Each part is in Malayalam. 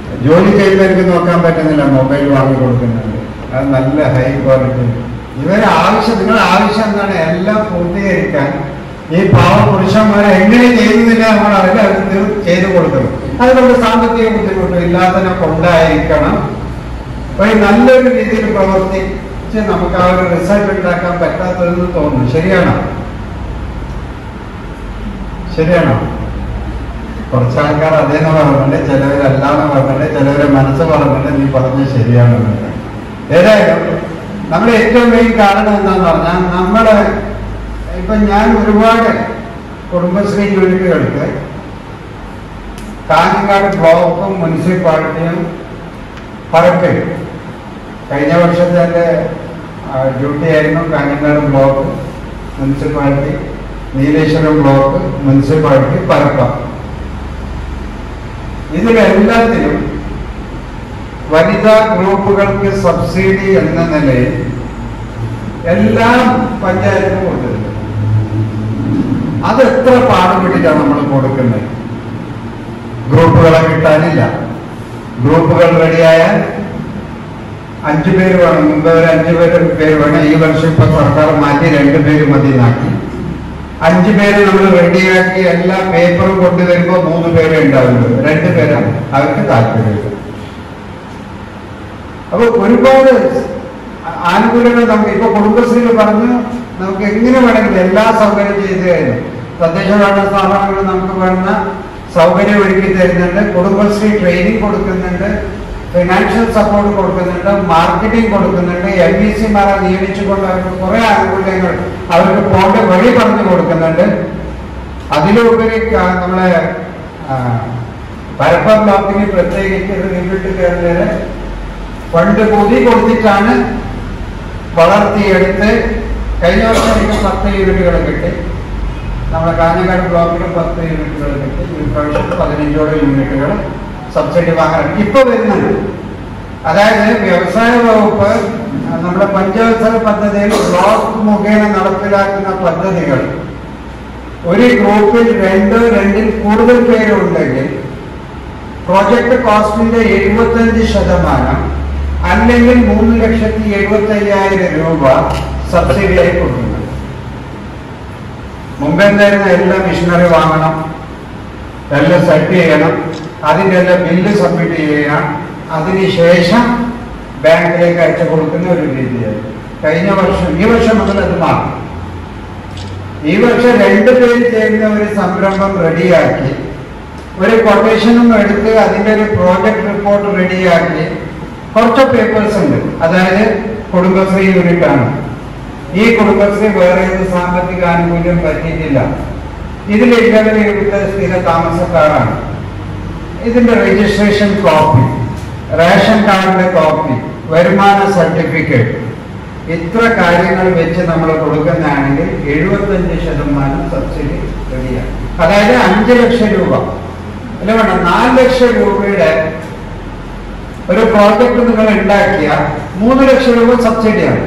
ജോലി ചെയ്യുന്നവർക്ക് നോക്കാൻ പറ്റുന്നില്ല മൊബൈൽ വാങ്ങി കൊടുക്കുന്നുണ്ട് അത് നല്ല ഹൈ ക്വാളിറ്റി ഇവരെ ആവശ്യം നിങ്ങളുടെ ആവശ്യം എന്താണ് എല്ലാം പൂർത്തീകരിക്കാൻ ഈ പാവ പുരുഷന്മാരെ എങ്ങനെ ചെയ്യുന്നില്ല നമ്മൾ അറിയില്ല അവർ തീർ- ചെയ്തു കൊടുക്കണം അതുകൊണ്ട് സാമ്പത്തിക ബുദ്ധിമുട്ട് ഇല്ലാത്തതിനെ കൊണ്ടായിരിക്കണം ഒരു നല്ലൊരു രീതിയിൽ പ്രവർത്തിച്ച് നമുക്ക് ആ ഒരു റിസൾട്ട് ഉണ്ടാക്കാൻ പറ്റാത്തതെന്ന് തോന്നുന്നു ശരിയാണോ ശരിയാണോ കുറച്ച് ആൾക്കാർ അതേന്ന് പറഞ്ഞിട്ട് ചിലവരല്ലാന്ന് പറഞ്ഞിട്ട് ചിലവരെ മനസ്സ് പറഞ്ഞിട്ട് നീ പറഞ്ഞത് ശരിയാണെന്ന് ഏതായാലും നമ്മുടെ ഏറ്റവും മെയിൻ കാരണം എന്താന്ന് പറഞ്ഞാൽ നമ്മുടെ ഇപ്പൊ ഞാൻ ഒരുപാട് കുടുംബശ്രീ യൂണിറ്റുകൾക്ക് കാഞ്ഞങ്ങാട് ബ്ലോക്കും മുനിസിപ്പാലിറ്റിയും പറക്കൽ കഴിഞ്ഞ വർഷത്തെ എൻ്റെ ഡ്യൂട്ടി ആയിരുന്നു Kanhangad block municipality Nileshwaram block municipality പരപ്പം ഇതിലെല്ലാത്തിനും വനിതാ ഗ്രൂപ്പുകൾക്ക് സബ്സിഡി എന്ന നിലയിൽ എല്ലാം പഞ്ചായത്തിനും കൊടുത്തിട്ടുണ്ട് അത് എത്ര പാടുപെട്ടിട്ടാണ് നമ്മൾ കൊടുക്കുന്നത് ഗ്രൂപ്പുകളെ കിട്ടാനില്ല ഗ്രൂപ്പുകൾ റെഡിയായാൽ അഞ്ചു പേര് വേണം മുമ്പ് ഒരു അഞ്ചു പേര് പേര് വേണം ഈ വർഷം ഇപ്പൊ സർക്കാർ മാറ്റി രണ്ടു പേര് മതി നാക്കി അഞ്ചു പേര് നമ്മൾ റെഡിയാക്കി എല്ലാ പേപ്പറും കൊണ്ടുവരുമ്പോൾ മൂന്ന് പേരെ ഉണ്ടാവുള്ളൂ രണ്ട് പേരാണ് അവർക്ക് താല്പര്യമില്ല അപ്പൊ ഒരുപാട് ആനുകൂല്യങ്ങൾ നമുക്ക് ഇപ്പൊ കുടുംബശ്രീയിൽ പറഞ്ഞു നമുക്ക് എങ്ങനെ വേണമെങ്കിലും എല്ലാ സൗകര്യം ചെയ്തു കഴിഞ്ഞു തദ്ദേശ ഭരണ സ്ഥാപനങ്ങൾ നമുക്ക് വേണ്ട സൗകര്യം ഒരുക്കി തരുന്നുണ്ട് കുടുംബശ്രീ ട്രെയിനിങ് കൊടുക്കുന്നുണ്ട് ഫിനാൻഷ്യൽ സപ്പോർട്ട് കൊടുക്കുന്നുണ്ട് മാർക്കറ്റിംഗ് കൊടുക്കുന്നുണ്ട് എം ബി സിമാരെ നിയമിച്ചുകൊണ്ട് അവർക്ക് കുറെ ആനുകൂല്യങ്ങൾ അവർക്ക് പോകേണ്ട വഴി പറഞ്ഞു കൊടുക്കുന്നുണ്ട് അതിലുപരി ക- നമ്മളെ ആ, പരപ്പം ബ്ലോക്കിന് പ്രത്യേകിച്ച് റിവ്യൂട്ട് കേരളയില് ഫണ്ട് കൂടി കൊടുത്തിട്ടാണ് വളർത്തിയെടുത്ത് കഴിഞ്ഞ വർഷം എനിക്ക് പത്ത് യൂണിറ്റുകൾ കിട്ടി നമ്മുടെ കാഞ്ഞങ്ങാട് ബ്ലോക്കിൽ പത്ത് യൂണിറ്റുകൾ കിട്ടി ഈ പ്രാവശ്യം പതിനഞ്ചോളം യൂണിറ്റുകൾ സബ്സിഡി വാങ്ങാൻ ഇപ്പൊ വരുന്നുണ്ട് അതായത് വ്യവസായ വകുപ്പ് ആ, നമ്മുടെ പഞ്ചവത്സര പദ്ധതിയിൽ ബ്ലോക്ക് മുഖേന നടപ്പിലാക്കുന്ന പദ്ധതികൾ ഒരു ഗ്രൂപ്പിൽ രണ്ടോ രണ്ടിൽ കൂടുതൽ പേരുണ്ടെങ്കിൽ പ്രോജക്ട് കോസ്റ്റിന്റെ എഴുപത്തഞ്ച് ശതമാനം അല്ലെങ്കിൽ മൂന്ന് ലക്ഷത്തി എഴുപത്തി അയ്യായിരം രൂപ സബ്സിഡിയായി കൊടുക്കുന്നു മുമ്പ് എന്തായിരുന്നു എല്ലാം മിഷനറി വാങ്ങണം എല്ലാം സെറ്റ് ചെയ്യണം അതിൻ്റെ എല്ലാം ബില്ല് സബ്മിറ്റ് ചെയ്യണം അതിനുശേഷം ബാങ്കിലേക്ക് അയച്ചു കൊടുക്കുന്ന ഒരു രീതിയായി കഴിഞ്ഞ വർഷം ഈ വർഷം മുതൽ അത് മാറും ഈ വർഷം രണ്ടു പേര് ചേരുന്ന ഒരു സംരംഭം റെഡിയാക്കി ഒരു കൊട്ടേഷനും എടുത്ത് അതിന്റെ ഒരു പ്രോജക്ട് റിപ്പോർട്ട് റെഡിയാക്കി കുറച്ച് പേപ്പേഴ്സ് ഉണ്ട് അതായത് കുടുംബശ്രീ യൂണിറ്റ് ആണ് ഈ കുടുംബശ്രീ വേറെ ഏത് സാമ്പത്തിക ആനുകൂല്യം പറ്റിയിട്ടില്ല ഇതിൽ ഇല്ലവർ ഇവിടുത്തെ സ്ഥിര താമസക്കാരാണ് ഇതിന്റെ രജിസ്ട്രേഷൻ കോപ്പി റേഷൻ കാർഡിന്റെ കോപ്പി വരുമാന സർട്ടിഫിക്കറ്റ് ഇത്ര കാര്യങ്ങൾ വെച്ച് നമ്മൾ കൊടുക്കുന്നതാണെങ്കിൽ എഴുപത്തഞ്ച് ശതമാനം സബ്സിഡി റെഡിയാണ് അതായത് അഞ്ച് ലക്ഷം രൂപ അല്ല വേണ്ട നാല് ലക്ഷം രൂപയുടെ ഒരു പ്രോജക്റ്റ് നിങ്ങൾ ഉണ്ടാക്കിയ മൂന്ന് ലക്ഷം രൂപ സബ്സിഡിയാണ്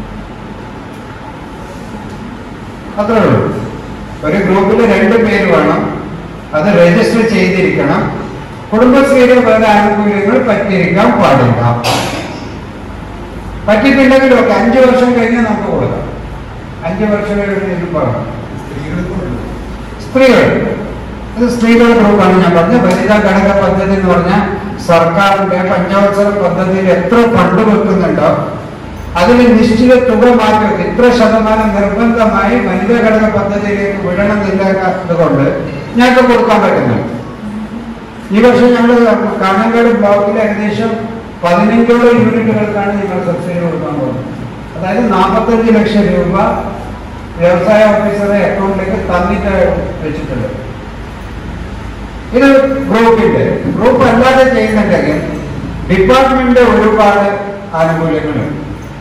അത്രേ ഉള്ളൂ ഒരു ഗ്രൂപ്പിൽ രണ്ട് പേര് വേണം അത് രജിസ്റ്റർ ചെയ്തിരിക്കണം കുടുംബശ്രീയുടെ വേറെ ആനുകൂല്യങ്ങൾ പറ്റിയിരിക്കാൻ പാടില്ല പറ്റിയിട്ടില്ലെങ്കിലും ഒക്കെ അഞ്ചു വർഷം കഴിഞ്ഞ് നമുക്ക് കൊടുക്കാം അഞ്ചു വർഷം കഴിഞ്ഞ് പറയാം സ്ത്രീകൾ ഇത് സ്ത്രീകളുടെ ഗ്രൂപ്പാണ് ഞാൻ പറഞ്ഞത് വനിതാ ഘടക പദ്ധതി എന്ന് പറഞ്ഞാൽ സർക്കാരിന്റെ പഞ്ചവത്സര പദ്ധതിയിൽ എത്ര ഫണ്ട് വെക്കുന്നുണ്ടോ അതിൽ നിശ്ചിത തുക മാറ്റി വെക്കും. ഇത്ര ശതമാനം നിർബന്ധമായി വനിതാ ഘടക പദ്ധതിയിലേക്ക് വിടണമെന്നില്ലാത്തത് കൊണ്ട് ഞങ്ങൾക്ക് കൊടുക്കാൻ പറ്റുന്നുണ്ട് ഈ വർഷം ഞങ്ങൾ കാഞ്ഞങ്ങാട് ബ്ലോക്കിൽ ഏകദേശം പതിനഞ്ചോളം യൂണിറ്റുകൾക്കാണ് ഞങ്ങൾ സബ്സിഡി കൊടുക്കാൻ പോകുന്നത് അതായത് നാൽപ്പത്തഞ്ച് ലക്ഷം രൂപ വ്യവസായ ഓഫീസറെ അക്കൗണ്ടിലേക്ക് തന്നിട്ട് വെച്ചിട്ടുണ്ട് ഇത് ഗ്രൂപ്പിന്റെ ഗ്രൂപ്പ് അല്ലാതെ ചെയ്യുന്നുണ്ടെങ്കിൽ ഡിപ്പാർട്ട്മെന്റ് ഒരുപാട് ആനുകൂല്യങ്ങളുണ്ട്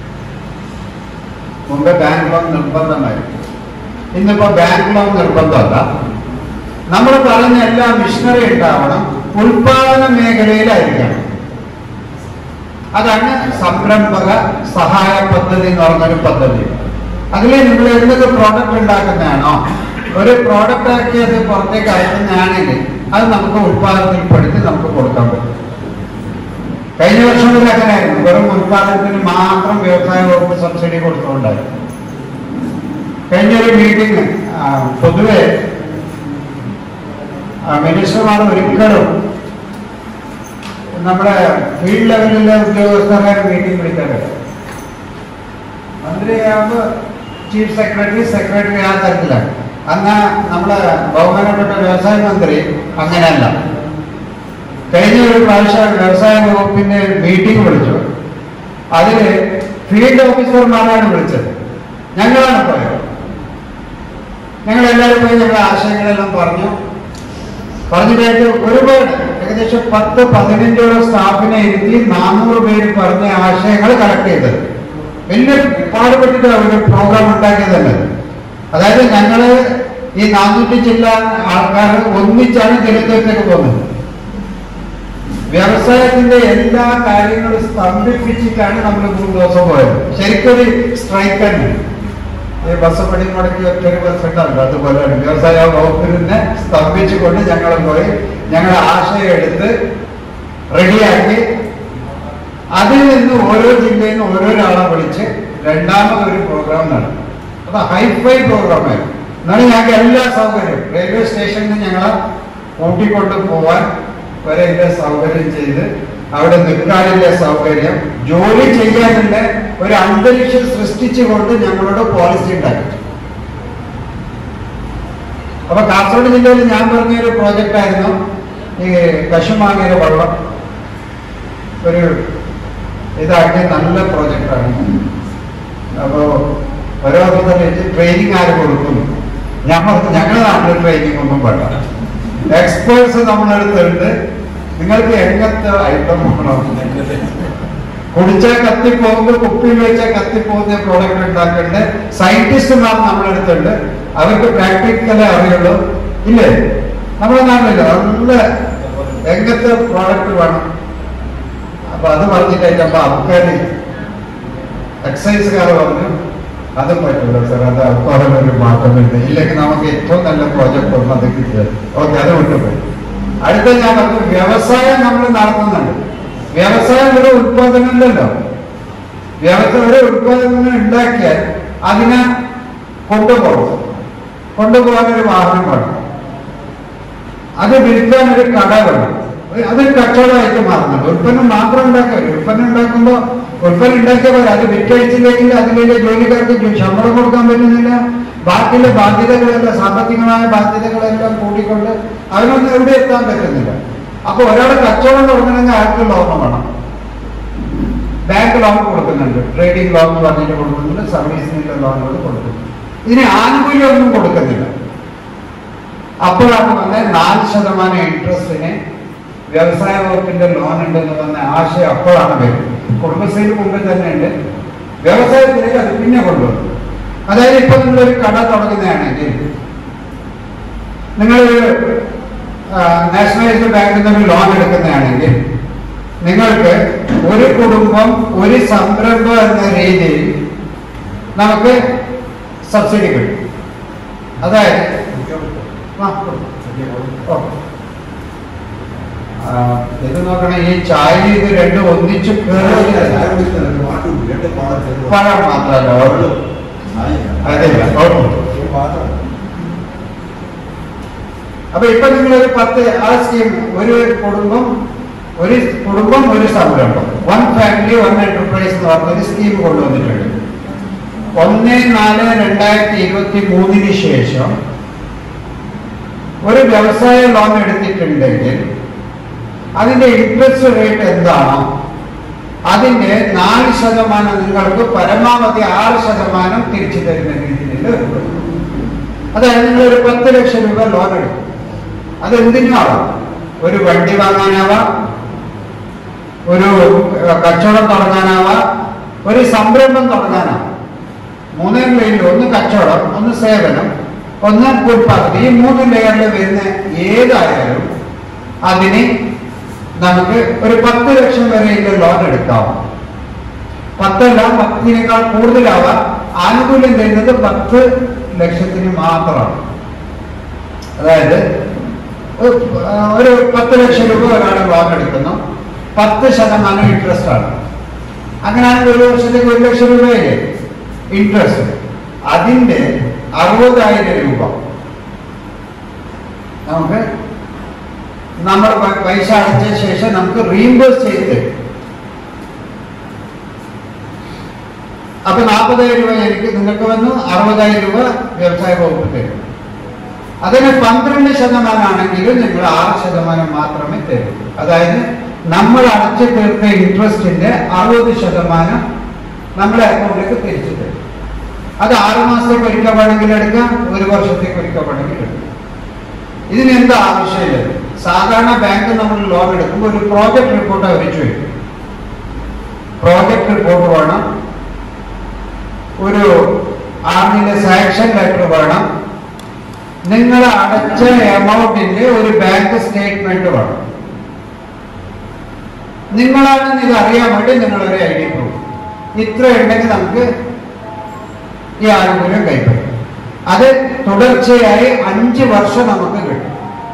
മുമ്പ് ബാങ്ക് ലോൺ നിർബന്ധമായിരുന്നു ഇന്നിപ്പോ ബാങ്ക് ലോൺ നിർബന്ധമല്ല നമ്മൾ പറഞ്ഞ എല്ലാ മിഷനറി ഉണ്ടാവണം ഉൽപാദന മേഖലയിലായിരിക്കണം അതാണ് സംരംഭക സഹായ പദ്ധതി എന്ന് പറഞ്ഞൊരു പദ്ധതി അതിൽ നിങ്ങൾ എന്തൊക്കെ പ്രോഡക്റ്റ് ഉണ്ടാക്കുന്നതാണോ ഒരു പ്രോഡക്റ്റ് ആക്കി അത് പുറത്തേക്ക് അയക്കുന്നതാണെങ്കിൽ അത് നമുക്ക് ഉൽപാദനത്തിൽപ്പെടുത്തി നമുക്ക് കൊടുക്കാൻ പറ്റും കഴിഞ്ഞ വർഷം മുതൽ അങ്ങനെയായിരുന്നു വെറും ഉത്പാദനത്തിന് മാത്രം വ്യവസായ വകുപ്പ് സബ്സിഡി കൊടുത്തുകൊണ്ടായിരുന്നു കഴിഞ്ഞൊരു മീറ്റിംഗ് പൊതുവെ ആ, മിനിസ്റ്റർമാർ ഒരിക്കലും നമ്മുടെ ഫീൽഡ് ലെവലിലെ ഉദ്യോഗസ്ഥരെ മീറ്റിംഗ് വിളിക്കാറില്ല മന്ത്രിയാകുമ്പോൾ ചീഫ് സെക്രട്ടറി സെക്രട്ടറി ആ തരത്തിലാണ് അന്ന് നമ്മുടെ ബഹുമാനപ്പെട്ട വ്യവസായ മന്ത്രി അങ്ങനെയല്ല കഴിഞ്ഞ ഒരു പ്രാവശ്യം വ്യവസായ വകുപ്പിന്റെ മീറ്റിംഗ് വിളിച്ചു അതില് ഫീൽഡ് ഓഫീസർമാരാണ് വിളിച്ചത് ഞങ്ങളാണ് പോയത് ഞങ്ങൾ എല്ലാവരും പോയി ഞങ്ങളുടെ ആശയങ്ങളെല്ലാം പറഞ്ഞു പറഞ്ഞിട്ടായിട്ട് ഒരുപാട് ഏകദേശം പത്ത് പതിനഞ്ചോളം സ്റ്റാഫിനെ ഇരുത്തി നാനൂറ് പേര് പറഞ്ഞ ആശയങ്ങൾ കളക്ട് ചെയ്തത് വലിയ പാടുപെട്ടിട്ട് ഒരു പ്രോഗ്രാം ഉണ്ടാക്കിയതല്ല അതായത് ഞങ്ങള് ഈ നാനൂറ്റി ചില്ല ആൾക്കാർ ഒന്നിച്ചാണ് തിരുവനന്തപുരത്തേക്ക് പോകുന്നത് വ്യവസായത്തിന്റെ എല്ലാ കാര്യങ്ങളും സ്തംഭിപ്പിച്ചിട്ടാണ് നമ്മൾ മൂന്ന് ദിവസം പോയത് ശരിക്കൊരു സ്ട്രൈക്ക് തന്നെ ഈ ബസ് പണി മുടക്കി ഒറ്റൊരു ബസ് ഉണ്ടാവില്ല അതുപോലെയാണ് വ്യവസായ വകുപ്പിനെ സ്തംഭിച്ചുകൊണ്ട് ഞങ്ങൾ പോയി ഞങ്ങൾ ആശയം എടുത്ത് റെഡിയാക്കി അതിൽ നിന്ന് ഓരോ ജില്ലയിൽ നിന്ന് ഓരോരാളെ വിളിച്ച് രണ്ടാമത് ഒരു പ്രോഗ്രാം നടത്തി അത് ഹൈഫൈ പ്രോഗ്രാമായിരുന്നു എന്നാലും ഞങ്ങൾക്ക് എല്ലാ സൗകര്യവും റെയിൽവേ സ്റ്റേഷനിൽ നിന്ന് ഞങ്ങളെ കൂട്ടിക്കൊണ്ട് പോവാൻ വരെ ഇതിന്റെ സൗകര്യം ചെയ്ത് അവിടെ നിൽക്കാനുള്ള സൗകര്യം ജോലി ചെയ്യാനുള്ള ഒരു അന്തരീക്ഷം സൃഷ്ടിച്ചുകൊണ്ട് ഞങ്ങളുടെ പോളിസി ഉണ്ടാക്കി അപ്പൊ കാസർഗോഡ് ജില്ലയിൽ ഞാൻ പറഞ്ഞൊരു പ്രോജക്റ്റ് ആയിരുന്നു ഈ കശുമാങ്ങയുടെ വെള്ളം ഒരു ഇതാക്കിയ നല്ല പ്രോജക്റ്റാണ് അപ്പോൾ ഓരോ ഓഫീസറിലേക്ക് ട്രെയിനിങ് ആര് കൊടുക്കുന്നു ഞാൻ പറഞ്ഞു ഞങ്ങളുടെ നാട്ടിൽ ട്രെയിനിങ് ഒന്നും വേണ്ട എക്സ്പേർട്സ് നമ്മളെടുത്തിട്ട് നിങ്ങൾക്ക് എങ്ങനത്തെ ഐറ്റം വേണം കുടിച്ചാൽ കത്തിപ്പോകുന്ന കുപ്പിയിൽ വെച്ചാൽ കത്തിപ്പോകുന്ന പ്രോഡക്റ്റ് ഉണ്ടാക്കേണ്ട സയന്റിസ്റ്റുമാർ നമ്മളെടുത്തുണ്ട് അവർക്ക് പ്രാക്ടിക്കലേ അറിയുള്ളൂ ഇല്ലേ നമ്മുടെ നാട്ടിലില്ല നല്ല എങ്ങനത്തെ പ്രോഡക്റ്റ് വേണം അപ്പൊ അത് പറഞ്ഞിട്ടായിട്ട് അപ്പൊ ആൾക്കാർ എക്സൈസുകാർ പറഞ്ഞു അതും പറ്റില്ല സാർ അത് അൽക്കോഹൽ ഒരു മാറ്റമുണ്ട് ഇല്ലെങ്കിൽ നമുക്ക് ഏറ്റവും നല്ല പ്രോജക്റ്റ് ഒന്ന് അത് കിട്ടിയത് ഓക്കെ അത് വിട്ടുപോയി അടുത്ത ഞാൻ പറഞ്ഞു വ്യവസായം നമ്മൾ നടത്തുന്നുണ്ട് വ്യവസായം ഒരു ഉത്പാദനമല്ലല്ലോ വ്യവസായ ഒരു ഉത്പാദനം ഉണ്ടാക്കിയാൽ അതിനെ കൊണ്ടുപോകും കൊണ്ടുപോകാൻ ഒരു വാഹനം വേണം അത് വിൽക്കാൻ ഒരു കട വേണം ഒരു- അതൊരു കച്ചവടമായിട്ട് മാറുന്നുണ്ട് ഉൽപ്പന്നം മാത്രം ഉണ്ടാക്കുക ഉൽപ്പന്നം ഉണ്ടാക്കുമ്പോൾ ഉൽപ്പന്നം ഉണ്ടാക്കിയ പോലെ അത് വിറ്റഴിച്ചില്ലെങ്കിൽ അതിലെ ജോലിക്കാർക്ക് ജോ- ശമ്പളം കൊടുക്കാൻ പറ്റുന്നില്ല ബാക്കിയുള്ള ബാധ്യതകളെല്ലാം സാമ്പത്തികമായ ബാധ്യതകളെല്ലാം കൂടിക്കൊണ്ട് അവനൊന്നും എവിടെ എത്താൻ പറ്റുന്നില്ല അപ്പൊ ഒരാൾ കച്ചവടം തുടങ്ങണമെങ്കിൽ അയാൾക്ക് ലോൺ വേണം ബാങ്ക് ലോൺ കൊടുക്കുന്നുണ്ട് ട്രേഡിംഗ് ലോൺ എന്ന് പറഞ്ഞിട്ട് കൊടുക്കുന്നുണ്ട് സർവീസിനുള്ള ലോണുകൾ കൊടുക്കുന്നുണ്ട് ഇതിന് ആനുകൂല്യമൊന്നും കൊടുക്കുന്നില്ല അപ്പോഴാണ് വന്ന നാല് ശതമാനം ഇൻട്രസ്റ്റിന് വ്യവസായ വകുപ്പിന്റെ ലോൺ ഉണ്ടെന്ന് പറഞ്ഞ ആശയം അപ്പോഴാണ് വരുന്നത് കുടുംബശ്രീയിൽ മുമ്പ് തന്നെ ഉണ്ട് വ്യവസായത്തിലേക്ക് അത് പിന്നെ കൊണ്ടുവന്നു അതായത് ഇപ്പൊ നിങ്ങളൊരു കട തുടങ്ങുന്നതാണെങ്കിൽ നിങ്ങൾ നാഷണലൈസ്ഡ് ബാങ്കിൽ നിന്ന് ലോൺ എടുക്കുന്നതാണെങ്കിൽ നിങ്ങൾക്ക് ഒരു കുടുംബം ഒരു സംരംഭം എന്ന രീതിയിൽ നമുക്ക് സബ്സിഡി കിട്ടും അതായത് ആ, ഓ. ആ, ഇത് നോക്കണേ ഈ ചായ ഇത് രണ്ടും ഒന്നിച്ച് കേറുന്നില്ല പഴം മാത്രമല്ല വെള്ളം. അതില്ല ഓ. അപ്പൊ ഇപ്പൊ നിങ്ങൾ ഒരു പത്ത് ആ സ്കീം ഒരു കുടുംബം ഒരു കുടുംബം ഒരു സംരംഭം വൺ ഫാമിലി വൺ എന്റർപ്രൈസ് എന്ന് പറഞ്ഞ ഒരു സ്കീം കൊണ്ടുവന്നിട്ടുണ്ട് ഒന്ന് നാല് രണ്ടായിരത്തി ഇരുപത്തി മൂന്നിന് ശേഷം ഒരു വ്യവസായ ലോൺ എടുത്തിട്ടുണ്ടെങ്കിൽ അതിന്റെ ഇൻട്രസ്റ്റ് റേറ്റ് എന്താണോ അതിന്റെ നാല് ശതമാനം നിങ്ങൾക്ക് പരമാവധി ആറ് ശതമാനം തിരിച്ചു തരുന്ന രീതിയിൽ ഒരു ലോൺ. അതായത് നിങ്ങൾ ഒരു പത്ത് ലക്ഷം രൂപ ലോൺ എടുക്കും അത് എന്തിനാവാം ഒരു വണ്ടി വാങ്ങാനാവാം ഒരു ഏഹ്, കച്ചവടം തുടങ്ങാനാവാം ഒരു സംരംഭം തുടങ്ങാനാവാം മൂന്നേ ലെയറിൽ ഒന്ന് കച്ചവടം ഒന്ന് സേവനം ഒന്ന് ഉൽപ്പാദനം ഈ മൂന്ന് ലെയറിൽ വരുന്ന ഏതായാലും അതിന് നമുക്ക് ഒരു പത്ത് ലക്ഷം വരെയുള്ള ലോൺ എടുക്കാം പത്തല്ല പത്തിനേക്കാൾ കൂടുതലാവാം ആനുകൂല്യം തരുന്നത് പത്ത് ലക്ഷത്തിന് മാത്രമാണ് അതായത് ഒരു- ആ, ഒരു പത്ത് ലക്ഷം രൂപ ഒരാൾ ലോൺ എടുക്കുന്നു പത്ത് ശതമാനം ഇൻട്രസ്റ്റ് ആണ് അങ്ങനെയാണെങ്കിൽ ഒരു വർഷത്തേക്ക് ഒരു ലക്ഷം രൂപയല്ലേ ഇൻട്രസ്റ്റ് അതിന്റെ അറുപതായിരം രൂപ നമുക്ക് നമ്മൾ പ- പൈസ അടച്ച ശേഷം നമുക്ക് റീംബേഴ്സ് ചെയ്ത് തരും അപ്പൊ നാൽപ്പതായിരം രൂപ എനിക്ക് നിങ്ങൾക്ക് വന്നു അറുപതായിരം രൂപ വ്യവസായ വകുപ്പ് തരും അതിന് പന്ത്രണ്ട് ശതമാനമാണെങ്കിലും നിങ്ങൾ ആറ് ശതമാനം മാത്രമേ തരൂ അതായത് നമ്മൾ അടച്ചു തീർത്ത ഇൻട്രസ്റ്റിന്റെ അറുപത് ശതമാനം നമ്മുടെ അക്കൗണ്ടിലേക്ക് തിരിച്ചു തരും അത് ആറ് മാസത്തേക്ക് ഒരിക്കൽ വേണമെങ്കിൽ എടുക്കാം ഒരു വർഷത്തേക്ക് ഒരിക്കൽ വേണമെങ്കിൽ എടുക്കാം ഇതിന് എന്താ ആവശ്യമില്ല സാധാരണ ബാങ്ക് നമ്മൾ ലോൺ എടുക്കുമ്പോൾ ഒരു പ്രോജക്റ്റ് റിപ്പോർട്ട് അവർ ചോദിക്കും പ്രോജക്റ്റ് റിപ്പോർട്ട് വേണം ഒരു ആർമിന്റെ സാങ്ഷൻ ലെറ്റർ വേണം നിങ്ങൾ അടച്ച എമൗണ്ടിന്റെ ഒരു ബാങ്ക് സ്റ്റേറ്റ്മെന്റ് വേണം നിങ്ങളാണെന്ന് ഇത് അറിയാൻ വേണ്ടി നിങ്ങളൊരു ഐ ഡി പ്രൂഫ് ഇത്ര ഉണ്ടെങ്കിൽ നമുക്ക് ഈ ആനുകൂല്യം കൈപ്പറ്റും അത് തുടർച്ചയായി അഞ്ച് വർഷം നമുക്ക് കിട്ടും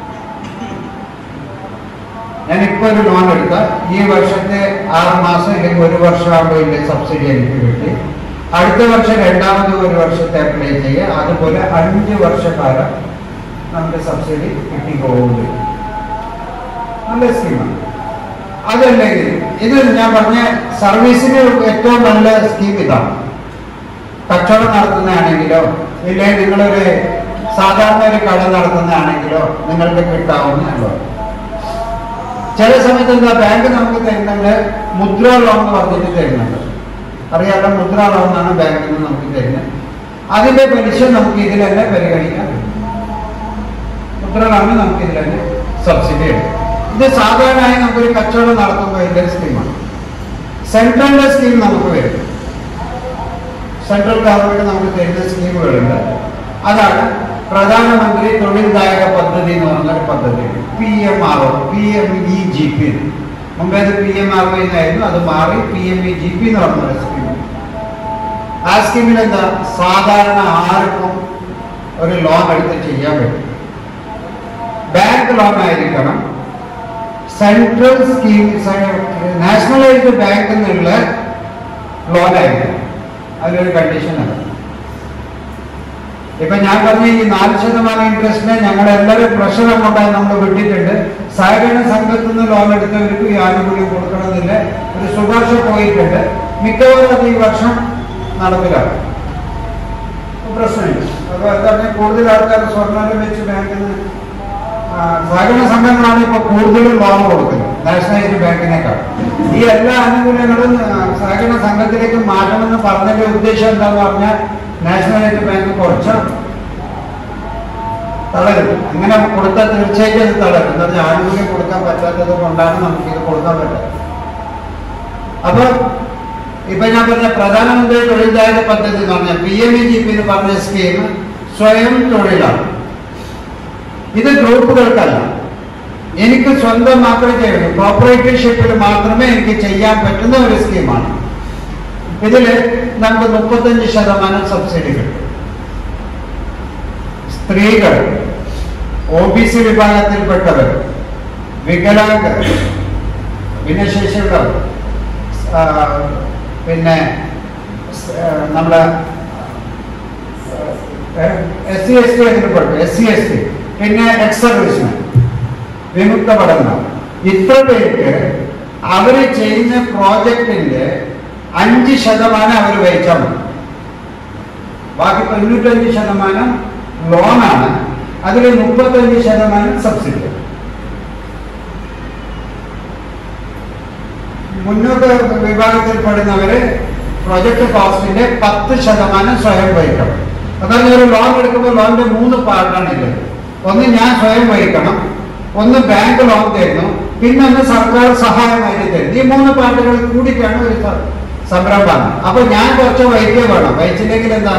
ഞാനിപ്പോ ഒരു ലോൺ എടുത്താൽ ഈ വർഷത്തെ ആറ് മാസം അല്ലെങ്കിൽ ഒരു വർഷം ആകുമ്പോൾ ഇതിന്റെ സബ്സിഡി എനിക്ക് കിട്ടി അടുത്ത വർഷം രണ്ടാമത് ഒരു വർഷത്തെ അപ്ലൈ ചെയ്യുക അതുപോലെ അഞ്ച് വർഷക്കാലം നമുക്ക് സബ്സിഡി കിട്ടി പോകുന്നത് നല്ല സ്കീമാണ് അതല്ലെങ്കിൽ ഇത് ഞാൻ പറഞ്ഞ സർവീസിന് ഏറ്റവും നല്ല സ്കീം ഇതാണ് കച്ചവടം നടത്തുന്നതാണെങ്കിലോ ഇല്ലെങ്കിൽ നിങ്ങളൊരു സാധാരണ ഒരു കട നടത്തുന്നതാണെങ്കിലോ നിങ്ങൾക്ക് കിട്ടാവുന്നതല്ലോ ചില സമയത്ത് എന്താ ബാങ്ക് നമുക്ക് തരുന്നുണ്ട് മുദ്ര ലോൺ എന്ന് പറഞ്ഞിട്ട് തരുന്നുണ്ട് അറിയാലോ മുദ്ര ലോൺ എന്നാണ് ബാങ്കിൽ നിന്ന് നമുക്ക് തരുന്നത് അതിന്റെ പലിശ നമുക്ക് ഇതിൽ തന്നെ പരിഗണിക്കാൻ പറ്റും. മുദ്ര ലോണ് നമുക്ക് ഇതിൽ തന്നെ സബ്സിഡി ഉണ്ട് ഇത് സാധാരണയായി നമുക്കൊരു കച്ചവടം നടത്തുമ്പോൾ ഇതിന്റെ സ്കീമാണ് സെൻട്രലിന്റെ സ്കീം നമുക്ക് വരും സെൻട്രൽ ഗവൺമെന്റ് നമുക്ക് തരുന്ന സ്കീമുകളുണ്ട് അതാണ് പ്രധാനമന്ത്രി തൊഴിൽദായക പദ്ധതി എന്ന് പറഞ്ഞ ഒരു പദ്ധതി P M R O P M E G P മുമ്പേ അത് പി എം ആർ ഒ എന്നായിരുന്നു അത് മാറി P M E G P എന്ന് പറഞ്ഞ ഒരു സ്കീം ആ സ്കീമിൽ എന്താ സാധാരണ ആർക്കും ഒരു ലോൺ എടുത്ത് ചെയ്യാൻ പറ്റും ബാങ്ക് ലോൺ ആയിരിക്കണം സെൻട്രൽ സ്കീം നാഷണലൈസ്ഡ് ബാങ്കിൽ നിന്നുള്ള ലോൺ ആയിരിക്കണം അതിലൊരു കണ്ടീഷനാണ് ഇപ്പൊ ഞാൻ പറഞ്ഞ ഈ നാല് ശതമാനം ഇൻട്രസ്റ്റിനെ ഞങ്ങൾ എല്ലാവരും പ്രഷർ അങ്ങോട്ടായി നമ്മൾ വിട്ടിട്ടുണ്ട് സഹകരണ സംഘത്തിൽ നിന്ന് ലോൺ എടുത്തവർക്ക് ഈ ആനുകൂല്യം കൊടുക്കണമെന്നില്ല ഒരു ശുപാർശ പോയിട്ടുണ്ട് മിക്കവാറും അത് ഈ വർഷം നടപ്പിലാണ് ഇപ്പൊ പ്രശ്നമില്ല അപ്പൊ എന്താ പറഞ്ഞാൽ കൂടുതൽ ആൾക്കാർ സ്വർണ്ണം വെച്ച് ബാങ്കിൽ നിന്ന് ആ, സഹകരണ സംഘങ്ങളാണ് ഇപ്പൊ കൂടുതലും ലോൺ കൊടുക്കുന്നത് നാഷണലൈസ്ഡ് ബാങ്കിനേക്കാൾ ഈ എല്ലാ ആനുകൂല്യങ്ങളും ആ, സഹകരണ സംഘത്തിലേക്ക് മാറ്റണമെന്ന് പറഞ്ഞതിന്റെ ഉദ്ദേശം എന്താന്ന് പറഞ്ഞാൽ നാഷണലൈസ്ഡ് ബാങ്ക് കുറച്ച് തളരും അങ്ങനെ കൊടുത്താൽ തീർച്ചയായിട്ടും അത് തളരും എന്താ വെച്ചാൽ ആനുകൂല്യം കൊടുക്കാൻ പറ്റാത്തത് കൊണ്ടാണ് നമുക്ക് ഇത് കൊടുക്കാൻ പറ്റുന്നത് അപ്പൊ ഇപ്പൊ ഞാൻ പറഞ്ഞ പ്രധാനമന്ത്രി തൊഴിൽദായക പദ്ധതി എന്ന് പറഞ്ഞ P M E G P എന്ന് പറഞ്ഞ സ്കീം സ്വയം തൊഴിലാണ് ഇത് ഗ്രൂപ്പുകൾക്കല്ല എനിക്ക് സ്വന്തം മാത്രമേ ചെയ്യുള്ളൂ കോപ്പറേറ്റീവ്ഷിപ്പിൽ മാത്രമേ എനിക്ക് ചെയ്യാൻ പറ്റുന്ന ഒരു സ്കീമാണ് ഇതില് നമുക്ക് മുപ്പത്തഞ്ച് ശതമാനം സബ്സിഡി കിട്ടും സ്ത്രീകൾ ഒ ബി സി വിഭാഗത്തിൽപ്പെട്ടവർ വികലാംഗർ ഭിന്നശേഷിയുള്ളവർ ആ, പിന്നെ സ്- ആ, നമ്മളെ എസ് സി എസ് ടി അതിൽപ്പെട്ടു എസ് സി എസ് ടി പിന്നെ എക്സ് സർവീസ്മാൻ വിമുക്ത പഠനം ഇത്ര പേർക്ക് അവര് ചെയ്യുന്ന പ്രോജക്റ്റിന്റെ അഞ്ച് ശതമാനം അവർ വഹിച്ചാൽ മതി ബാക്കി തൊണ്ണൂറ്റഞ്ച് ശതമാനം ലോണാണ് അതിൽ മുപ്പത്തഞ്ച് ശതമാനം സബ്സിഡി മുന്നോട്ട് വിഭാഗത്തിൽപ്പെടുന്നവര് പ്രൊജക്ട് കോസ്റ്റിന്റെ പത്ത് ശതമാനം സ്വയം വഹിക്കണം അതായത് ഒരു ലോൺ എടുക്കുമ്പോൾ ലോണിന്റെ മൂന്ന് പാർട്ടാണ് ഉള്ളത് ഒന്ന് ഞാൻ സ്വയം വഹിക്കണം ഒന്ന് ബാങ്ക് ലോൺ തരുന്നു പിന്നെ ഒന്ന് സർക്കാർ സഹായമായിട്ട് തരുന്നു ഈ മൂന്ന് പാർട്ടുകൾ കൂടിയിട്ടാണ് ഒരു സ- സംരംഭമാണ് അപ്പൊ ഞാൻ കുറച്ച് വഹിക്കുക വേണം വഹിച്ചില്ലെങ്കിൽ എന്താ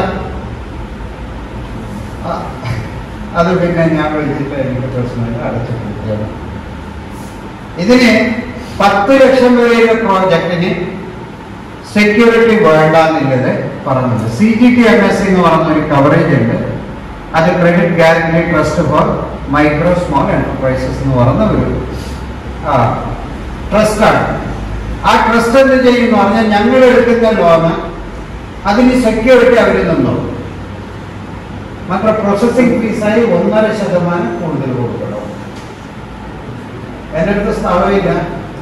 ആ, അത് പിന്നെ ഞാൻ വിളിച്ചിട്ട് എനിക്ക് പ്രശ്നമില്ല അടച്ചിട്ടിരിക്കുകയാണ് ഇതിന് പത്ത് ലക്ഷം വരെയുള്ള പ്രോജക്റ്റിന് സെക്യൂരിറ്റി വേണ്ടെന്നുള്ളത് പറഞ്ഞത് C G T M S എന്ന് പറഞ്ഞ ഒരു കവറേജ് ഉണ്ട് അത് credit guarantee trust for micro small enterprises എന്ന് പറയുന്ന ഒരു ആ ട്രസ്റ്റാണ് ആ ട്രസ്റ്റ് എന്ത് ചെയ്യുന്നു പറഞ്ഞാൽ ഞങ്ങൾ എടുക്കുന്ന ലോണ് അതിന് സെക്യൂരിറ്റി അവർ നിന്നു മാത്രം പ്രോസസ്സിംഗ് ഫീസായി ഒന്നര ശതമാനം കൂടുതൽ കൊടുക്കണം എൻ്റെ അടുത്ത് സ്ഥലമില്ല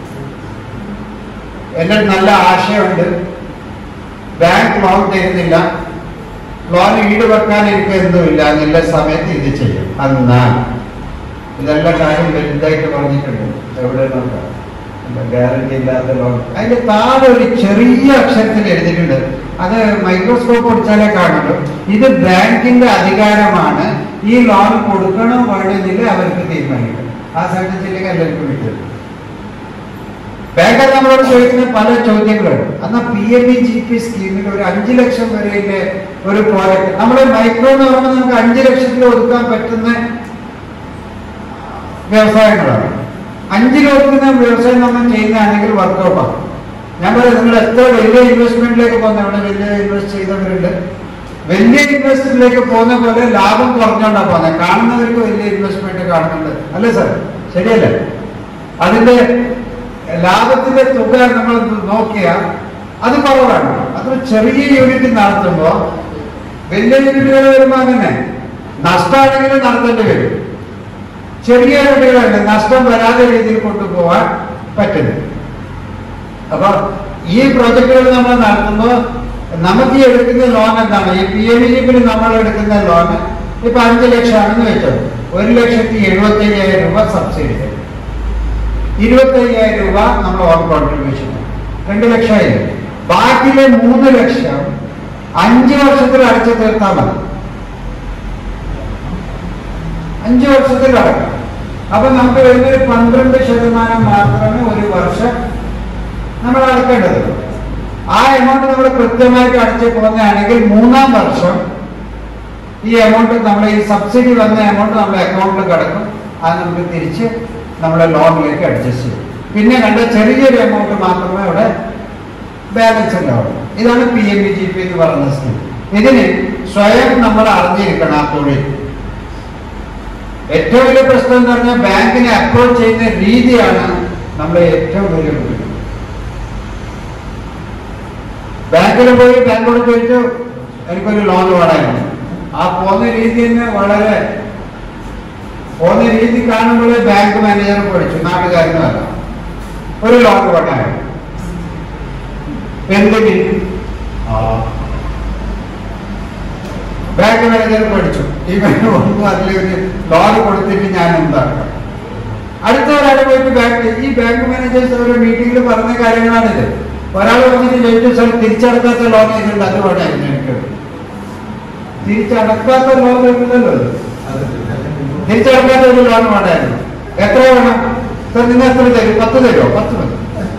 എൻ്റെ അടുത്ത് നല്ല ആശയമുണ്ട് ബാങ്ക് ലോൺ തരുന്നില്ല ലോൺ ഈട് വെക്കാൻ എനിക്ക് എന്തുമില്ല എന്നുള്ള സമയത്ത് ഇത് ചെയ്യും എന്നാൽ ഇതെല്ലാം കാര്യം വലുതായിട്ട് പറഞ്ഞിട്ടുണ്ട് എവിടെ നോക്കാം ഗ്യാരണ്ടി ഇല്ലാത്ത ലോൺ അതിന്റെ താഴെ ഒരു ചെറിയ അക്ഷരത്തിൽ എഴുതിയിട്ടുണ്ട് അത് മൈക്രോസ്കോപ്പ് ഒടിച്ചാലേ കാണുള്ളൂ ഇത് ബാങ്കിന്റെ അധികാരമാണ് ഈ ലോൺ കൊടുക്കണോ വേണമെന്നില്ല അവർക്ക് തീരുമാനിക്കണം ആ സാഹചര്യത്തിലേക്ക് എല്ലാവർക്കും വിട്ടത് ബാങ്ക് നമ്മളോട് ചോദിക്കുന്ന പല ചോദ്യങ്ങളുണ്ട് എന്നാൽ P M E G P സ്കീമിൽ ഒരു അഞ്ചു ലക്ഷം വരെയിലെ ഒരു പ്രോജക്റ്റ് നമ്മുടെ മൈക്രോ എന്ന് പറയുമ്പോൾ നമുക്ക് അഞ്ചു ലക്ഷത്തിൽ ഒതുക്കാൻ പറ്റുന്ന വ്യവസായങ്ങളാണ് അഞ്ചിൽ ഒതുക്കുന്ന വ്യവസായം നമ്മൾ ചെയ്യുന്നതാണെങ്കിൽ വർക്കൗട്ടാണ് ഞാൻ പറയാം നിങ്ങൾ എത്ര വലിയ ഇൻവെസ്റ്റ്മെന്റിലേക്ക് പോകുന്ന ഇവിടെ വലിയ ഇൻവെസ്റ്റ് ചെയ്തവരുണ്ട് വലിയ ഇൻവെസ്റ്റ്മെന്റിലേക്ക് പോകുന്ന പോലെ ലാഭം കുറഞ്ഞോണ്ടാണ് പോകുന്നത് കാണുന്നവർക്ക് വലിയ ഇൻവെസ്റ്റ്മെന്റ് കാണുന്നുണ്ട് അല്ലേ സാർ ശരിയല്ലേ അതിന്റെ ലാഭത്തിന്റെ തുക നമ്മൾ നോക്കിയാൽ അത് കുറവാണ് അത്ര ചെറിയ യൂണിറ്റ് നടത്തുമ്പോൾ വലിയ യൂണിറ്റുകൾ വരുമ്പോൾ അങ്ങനെ നഷ്ടമാണെങ്കിലും നടത്തേണ്ടി വരും ചെറിയ യൂണിറ്റുകളുണ്ട് നഷ്ടം വരാതെ രീതിയിൽ കൊണ്ടുപോകാൻ പറ്റുന്നു അപ്പൊ ഈ പ്രോജക്റ്റുകൾ നമ്മൾ നടത്തുമ്പോൾ നമുക്ക് ഈ എടുക്കുന്ന ലോൺ എന്താണ് ഈ പി എം ജിപ്പിൽ നമ്മൾ എടുക്കുന്ന ലോൺ ഇപ്പൊ അഞ്ച് ലക്ഷമാണെന്ന് വെച്ചോ ഒരു ലക്ഷത്തി എഴുപത്തി അയ്യായിരം രൂപ സബ്സിഡി തരും ഇരുപത്തി അയ്യായിരം രൂപ നമ്മൾ ഓൺ കോൺട്രിബ്യൂഷൻ രണ്ട് ലക്ഷമായി ബാക്കിയിലെ മൂന്ന് ലക്ഷം അഞ്ച് വർഷത്തിൽ അടച്ചു തീർത്താൽ മതി അഞ്ച് വർഷത്തിൽ അടക്കാം അപ്പൊ നമുക്ക് വരുന്നൊരു പന്ത്രണ്ട് ശതമാനം മാത്രമേ ഒരു വർഷം നമ്മൾ അടക്കേണ്ടത് ആ എമൗണ്ട് നമ്മൾ കൃത്യമായിട്ട് അടച്ചു പോകുന്നതാണെങ്കിൽ മൂന്നാം വർഷം ഈ എമൗണ്ട് നമ്മൾ ഈ സബ്സിഡി വന്ന എമൗണ്ട് നമ്മുടെ അക്കൗണ്ടിൽ കിടക്കും അത് നമുക്ക് തിരിച്ച് നമ്മുടെ ലോണിലേക്ക് അഡ്ജസ്റ്റ് ചെയ്യും പിന്നെ കണ്ട ചെറിയൊരു എമൗണ്ട് മാത്രമേ ഇവിടെ ബാലൻസ് ഉണ്ടാവുള്ളൂ ഇതാണ് P M B G P എന്ന് പറയുന്ന സ്കീം ഇതിന് സ്വയം നമ്മൾ അറിഞ്ഞിരിക്കണം ആ തൊഴിൽ ഏറ്റവും വലിയ പ്രശ്നം എന്ന് പറഞ്ഞാൽ ബാങ്കിനെ അപ്രോച്ച് ചെയ്യുന്ന രീതിയാണ് നമ്മുടെ ഏറ്റവും വലിയ ബുദ്ധിമുട്ട് ബാങ്കിൽ പോയി ബാങ്കോട് ചോദിച്ചു എനിക്കൊരു ലോൺ വേണമായിരുന്നു ആ പോകുന്ന രീതി തന്നെ വളരെ പോകുന്ന രീതി കാണുമ്പോഴേ ബാങ്ക് മാനേജർ പഠിച്ചു നാട്ടുകാരനുമല്ല ഒരു ലോൺ വേണമായിരുന്നു എന്തിന് ആ ബാങ്ക് മാനേജർ പഠിച്ചു ഇവന് ഒന്നും അതിലൊരു ലോൺ കൊടുത്തിട്ട് ഞാൻ എന്താക്കാം അടുത്ത ഒരാൾ പോയിട്ട് ബാങ്ക് ഈ ബാങ്ക് മാനേജേഴ്സ് ഒരു മീറ്റിംഗിൽ പറഞ്ഞ കാര്യങ്ങളാണിത് ഒരാൾ വന്നിട്ട് ചോദിച്ചു സാർ തിരിച്ചടക്കാത്ത ലോൺ ചെയ്തിട്ടുണ്ട് അത് വേണമായിരുന്നു എനിക്ക് തിരിച്ചടക്കാത്ത ലോൺ വരുന്നല്ലോ അത്. തിരിച്ചടക്കാത്ത ഒരു ലോൺ വേണമായിരുന്നു എത്ര വേണം സാർ നിങ്ങൾ എത്ര തരും പത്ത് തരുമോ പത്ത് മതി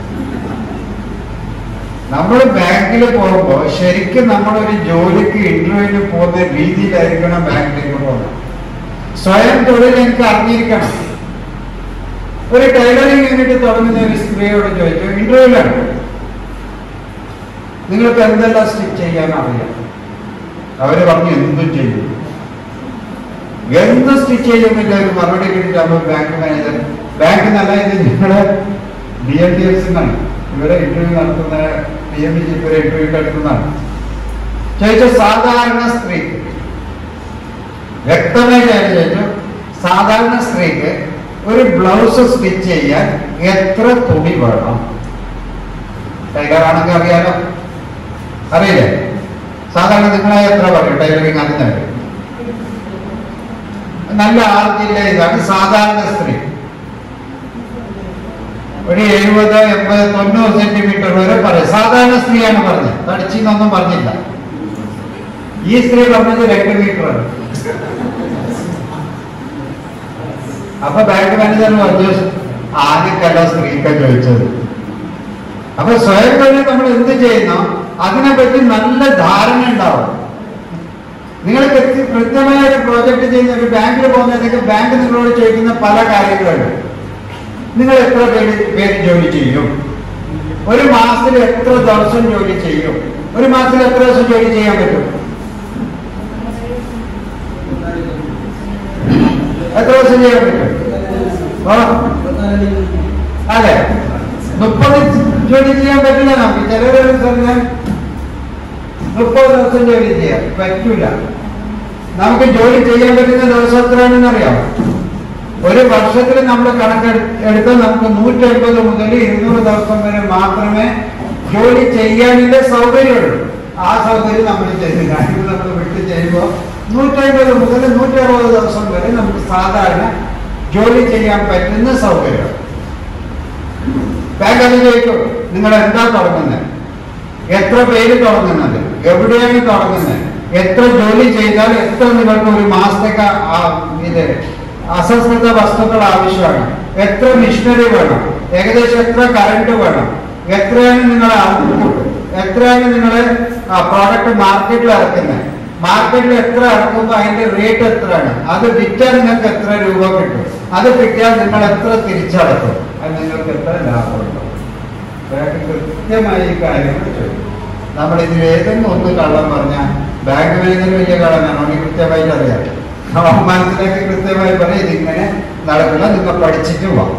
നമ്മൾ ബാങ്കിൽ പോകുമ്പോൾ ശരിക്കും നമ്മളൊരു ജോലിക്ക് ഇന്റർവ്യൂവിന് പോകുന്ന രീതിയിലായിരിക്കണം ബാങ്കിലേക്ക് പോകുന്നത് സ്വയം തൊഴിൽ എനിക്ക് അറിഞ്ഞിരിക്കണം ഒരു ടൈലറിംഗ് യൂണിറ്റ് തുടങ്ങുന്ന ഒരു സ്ത്രീയോട് ചോദിച്ചു ഇന്റർവ്യൂലാണ് നിങ്ങൾക്ക് എന്തെല്ലാം സ്റ്റിച്ച് ചെയ്യാൻ അറിയാം അവര് പറഞ്ഞു എന്തും ചെയ്യും എന്ത് സ്റ്റിച്ച് ചെയ്യുന്നില്ല ഒരു മറുപടി കിട്ടിയിട്ടാകുമ്പോൾ ബാങ്ക് മാനേജർ ബാങ്ക് നല്ല ഇത് നിങ്ങളെ ബി എം ഡി എഫ് എന്നാണ് ഇവരെ ഇന്റർവ്യൂ നടത്തുന്ന പി എം ജി ഇവരെ ഇന്റർവ്യൂ എടുക്കുന്നതാണ് ചോദിച്ച സാധാരണ സ്ത്രീക്ക് വ്യക്തമായിട്ട് ഞാൻ ചോദിച്ചു സാധാരണ സ്ത്രീക്ക് ഒരു ബ്ലൗസ് സ്റ്റിച്ച് ചെയ്യാൻ എത്ര തുണി വേണം ടൈലറാണെങ്കിൽ അറിയാലോ അറിയില്ലേ സാധാരണ നിങ്ങളെ എത്ര പറയും ടൈലറിങ് അതിന് നല്ല ആർജില്ല ഇതാണ് സാധാരണ സ്ത്രീ ഒരു എഴുപത് എൺപത് തൊണ്ണൂറ് സെന്റിമീറ്റർ വരെ പറയും സാധാരണ സ്ത്രീയാണ് പറഞ്ഞത് തടിച്ചിന്നൊന്നും പറഞ്ഞില്ല ഈ സ്ത്രീ പറഞ്ഞത് രണ്ട് മീറ്റർ ആണ് അപ്പൊ ബാങ്ക് മാനേജർ പറഞ്ഞു ആദ്യക്കല്ല സ്ത്രീക്ക ചോദിച്ചത് അപ്പൊ സ്വയം തൊഴിൽ നമ്മൾ എന്ത് ചെയ്യുന്നു അതിനെപ്പറ്റി നല്ല ധാരണ ഉണ്ടാവും നിങ്ങൾ കൃത്യ- കൃത്യമായ ഒരു പ്രോജക്റ്റ് ചെയ്യുന്ന ഒരു ബാങ്കിൽ പോകുന്നതിനൊക്കെ ബാങ്ക് നിങ്ങളോട് ചോദിക്കുന്ന പല കാര്യങ്ങളുണ്ട് നിങ്ങൾ എത്ര പേര് പേര് ജോലി ചെയ്യും ഒരു മാസത്തിൽ എത്ര ദിവസം ജോലി ചെയ്യും ഒരു മാസത്തിൽ എത്ര ദിവസം ജോലി ചെയ്യാൻ പറ്റും എത്ര ദിവസം ചെയ്യാൻ പറ്റും ആ, അതെ മുപ്പത് ജോലി ചെയ്യാൻ പറ്റില്ല നമുക്ക് ചിലവരെ പറഞ്ഞാൽ മുപ്പത് ദിവസം ജോലി ചെയ്യാം പറ്റൂല നമുക്ക് ജോലി ചെയ്യാൻ പറ്റുന്ന ദിവസം എത്രയാണെന്ന് അറിയാം ഒരു വർഷത്തിൽ നമ്മൾ കണക്കെടുത്ത് നമുക്ക് നൂറ്റി അൻപത് മുതൽ ഇരുന്നൂറ് ദിവസം വരെ മാത്രമേ ജോലി ചെയ്യാനുള്ള സൗകര്യമുള്ളൂ ആ സൗകര്യം നമ്മൾ ചെയ്ത് കാര്യങ്ങൾ നമ്മൾ വിട്ട് ചെയ്യുമ്പോൾ നൂറ്റമ്പത് മുതൽ നൂറ്റി അറുപത് ദിവസം വരെ നമുക്ക് സാധാരണ ജോലി ചെയ്യാൻ പറ്റുന്ന സൗകര്യം ബാങ്ക് അത് ചോദിക്കും നിങ്ങൾ എന്താ തുടങ്ങുന്നത് എത്ര പേര് തുടങ്ങുന്നത് എവിടെയാണ് തുടങ്ങുന്നത് എത്ര ജോലി ചെയ്താൽ എത്ര നിങ്ങൾക്ക് ഒരു മാസത്തേക്ക് ആ ഇത് അസംസ്കൃത വസ്തുക്കൾ ആവശ്യമാണ് എത്ര മിഷനറി വേണം ഏകദേശം എത്ര കറണ്ട് വേണം എത്രയാണ് നിങ്ങളുടെ ഔട്ട്പുട്ട് എത്രയാണ് നിങ്ങൾ പ്രോഡക്റ്റ് മാർക്കറ്റിൽ ഇറക്കുന്നത് മാർക്കറ്റിൽ എത്ര ഇറക്കുമ്പോൾ അതിന്റെ റേറ്റ് എത്രയാണ് അത് വിറ്റാൽ നിങ്ങൾക്ക് എത്ര രൂപ കിട്ടും അത് കിട്ടിയാൽ നിങ്ങൾ എത്ര തിരിച്ചടക്കും അത് നിങ്ങൾക്ക് എത്ര ലാഭമുണ്ടാവും ബാങ്ക് കൃത്യമായി ഈ കാര്യങ്ങൾ ചോദിക്കും നമ്മൾ ഇതിൽ ഏതെങ്കിലും ഒന്ന് കള്ളം പറഞ്ഞാൽ ബാങ്ക് മാനേജർ വലിയ കള്ളനാണ് അവന് കൃത്യമായിട്ട് അറിയാം അവൻ മനസ്സിലാക്കി കൃത്യമായി പറയും ഇതിങ്ങനെ നടക്കില്ല നിങ്ങൾ പഠിച്ചിട്ട് പോവാം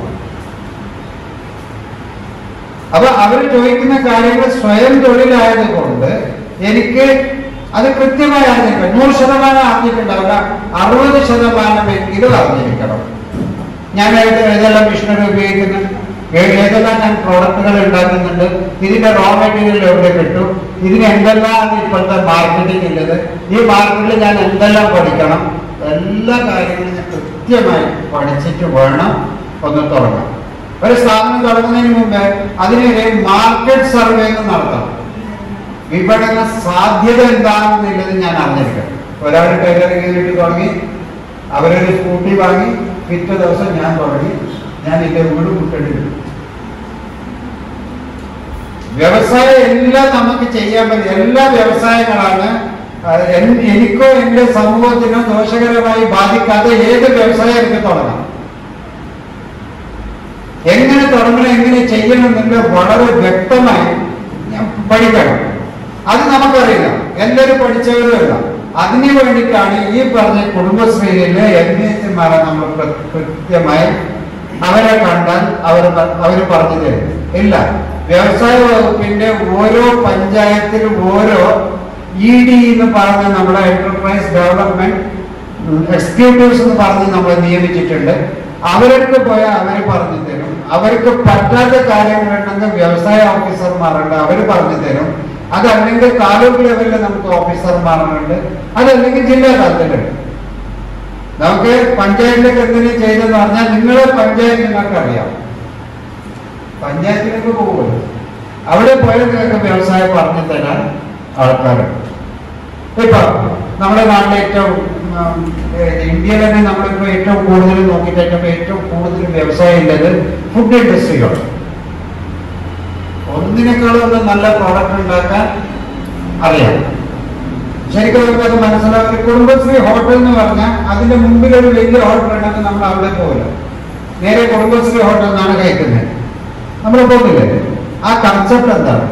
അപ്പൊ അവർ ചോദിക്കുന്ന കാര്യങ്ങൾ സ്വയം തൊഴിലായത് കൊണ്ട് എനിക്ക് അത് കൃത്യമായി അറിഞ്ഞിരിക്കണം നൂറ് ശതമാനം അറിഞ്ഞിട്ടുണ്ടാവില്ല അറുപത് ശതമാനമെങ്കിലും അറിഞ്ഞിരിക്കണം ഞാൻ ഏത് ഏതെല്ലാം മിഷനറി ഉപയോഗിക്കുന്നു ഏ- ഏതെല്ലാം ഞാൻ പ്രോഡക്റ്റുകൾ ഉണ്ടാക്കുന്നുണ്ട് ഇതിന്റെ റോ മെറ്റീരിയൽ എവിടെ കിട്ടും ഇതിന് എന്തെല്ലാം ഇപ്പോഴത്തെ മാർക്കറ്റിംഗ് ഉള്ളത് ഈ മാർക്കറ്റിൽ ഞാൻ എന്തെല്ലാം പഠിക്കണം എല്ലാ കാര്യങ്ങളും ഞാൻ കൃത്യമായി പഠിച്ചിട്ട് വേണം ഒന്ന് തുടങ്ങാം ഒരു സ്ഥാപനം തുടങ്ങുന്നതിന് മുമ്പ് അതിനൊരു മാർക്കറ്റ് സർവേ ഒന്ന് നടത്തണം വിപണന സാധ്യത എന്താണെന്നുള്ളത് ഞാൻ അറിഞ്ഞിരിക്കണം ഒരാൾ ടൈലറിംഗ് യൂണിറ്റ് തുടങ്ങി അവരൊരു സ്കൂട്ടി വാങ്ങി പിറ്റേ ദിവസം ഞാൻ തുടങ്ങി ഞാൻ എന്റെ വീട് മുട്ടേണ്ടി വരും വ്യവസായം എല്ലാം നമുക്ക് ചെയ്യാൻ പറ്റും എല്ലാ വ്യവസായങ്ങളാണ് ആ, എൻ- എനിക്കോ എന്റെ സമൂഹത്തിനോ ദോഷകരമായി ബാധിക്കാതെ ഏത് വ്യവസായം എനിക്ക് തുടങ്ങാം എങ്ങനെ തുടങ്ങണം എങ്ങനെ ചെയ്യണം എന്നുള്ളത് വളരെ വ്യക്തമായി ഞാൻ പഠിക്കണം അത് നമുക്കറിയില്ല എല്ലാവരും പഠിച്ചവരുമല്ല അതിനു വേണ്ടിയിട്ടാണ് ഈ പറഞ്ഞ കുടുംബശ്രീയിലെ എം എമാരെ നമ്മൾ പ്ര- കൃത്യമായി അവരെ കണ്ടാൽ അവർ അവർ പറഞ്ഞു തരും ഇല്ല വ്യവസായ വകുപ്പിന്റെ ഓരോ പഞ്ചായത്തിലും ഓരോ ഇ ഡി എന്ന് പറഞ്ഞ നമ്മുടെ എന്റർപ്രൈസ് ഡെവലപ്മെന്റ് എക്സിക്യൂട്ടീവ്സ് എന്ന് പറഞ്ഞ് നമ്മൾ നിയമിച്ചിട്ടുണ്ട് അവർക്ക് പോയാൽ അവർ പറഞ്ഞു തരും അവർക്ക് പറ്റാത്ത കാര്യങ്ങളുണ്ടെങ്കിൽ വ്യവസായ ഓഫീസർമാരുണ്ട് അവർ പറഞ്ഞു തരും അതല്ലെങ്കിൽ താലൂക്ക് ലെവലിൽ നമുക്ക് ഓഫീസർമാരുണ്ട് അതല്ലെങ്കിൽ ജില്ലാ തലത്തിലുണ്ട് നമുക്ക് പഞ്ചായത്തിലേക്ക് എന്തിനു ചെയ്തെന്ന് പറഞ്ഞാൽ നിങ്ങളെ പഞ്ചായത്ത് നിങ്ങൾക്ക് അറിയാം പഞ്ചായത്തിലേക്ക് പോകുമല്ലോ അവിടെ പോയാൽ നിങ്ങൾക്ക് വ്യവസായം പറഞ്ഞു തരാൻ ആൾക്കാരുണ്ട് ഇപ്പൊ നമ്മുടെ നാട്ടിലെ ഏറ്റവും ഉം, ഏത് ഇന്ത്യയിൽ തന്നെ നമ്മളിപ്പോ ഏറ്റവും കൂടുതൽ നോക്കിക്കഴിഞ്ഞപ്പോ ഏറ്റവും കൂടുതൽ വ്യവസായം ഉള്ളത് ഫുഡ് ഇൻഡസ്ട്രിയാണ് ഒന്നിനേക്കാളും ഒന്ന് നല്ല പ്രോഡക്റ്റ് ഉണ്ടാക്കാൻ അറിയാം ശരിക്കും നമുക്ക് അത് മനസ്സിലാക്കി കുടുംബശ്രീ ഹോട്ടൽ എന്ന് പറഞ്ഞാൽ അതിന്റെ മുമ്പിൽ ഒരു വലിയ ഹോട്ടൽ ഉണ്ടെങ്കിൽ നമ്മൾ അവിടെ പോകില്ല നേരെ കുടുംബശ്രീ ഹോട്ടൽ നിന്നാണ് കഴിക്കുന്നത് നമ്മൾ പോകില്ലേ ആ കൺസെപ്റ്റ് എന്താണ്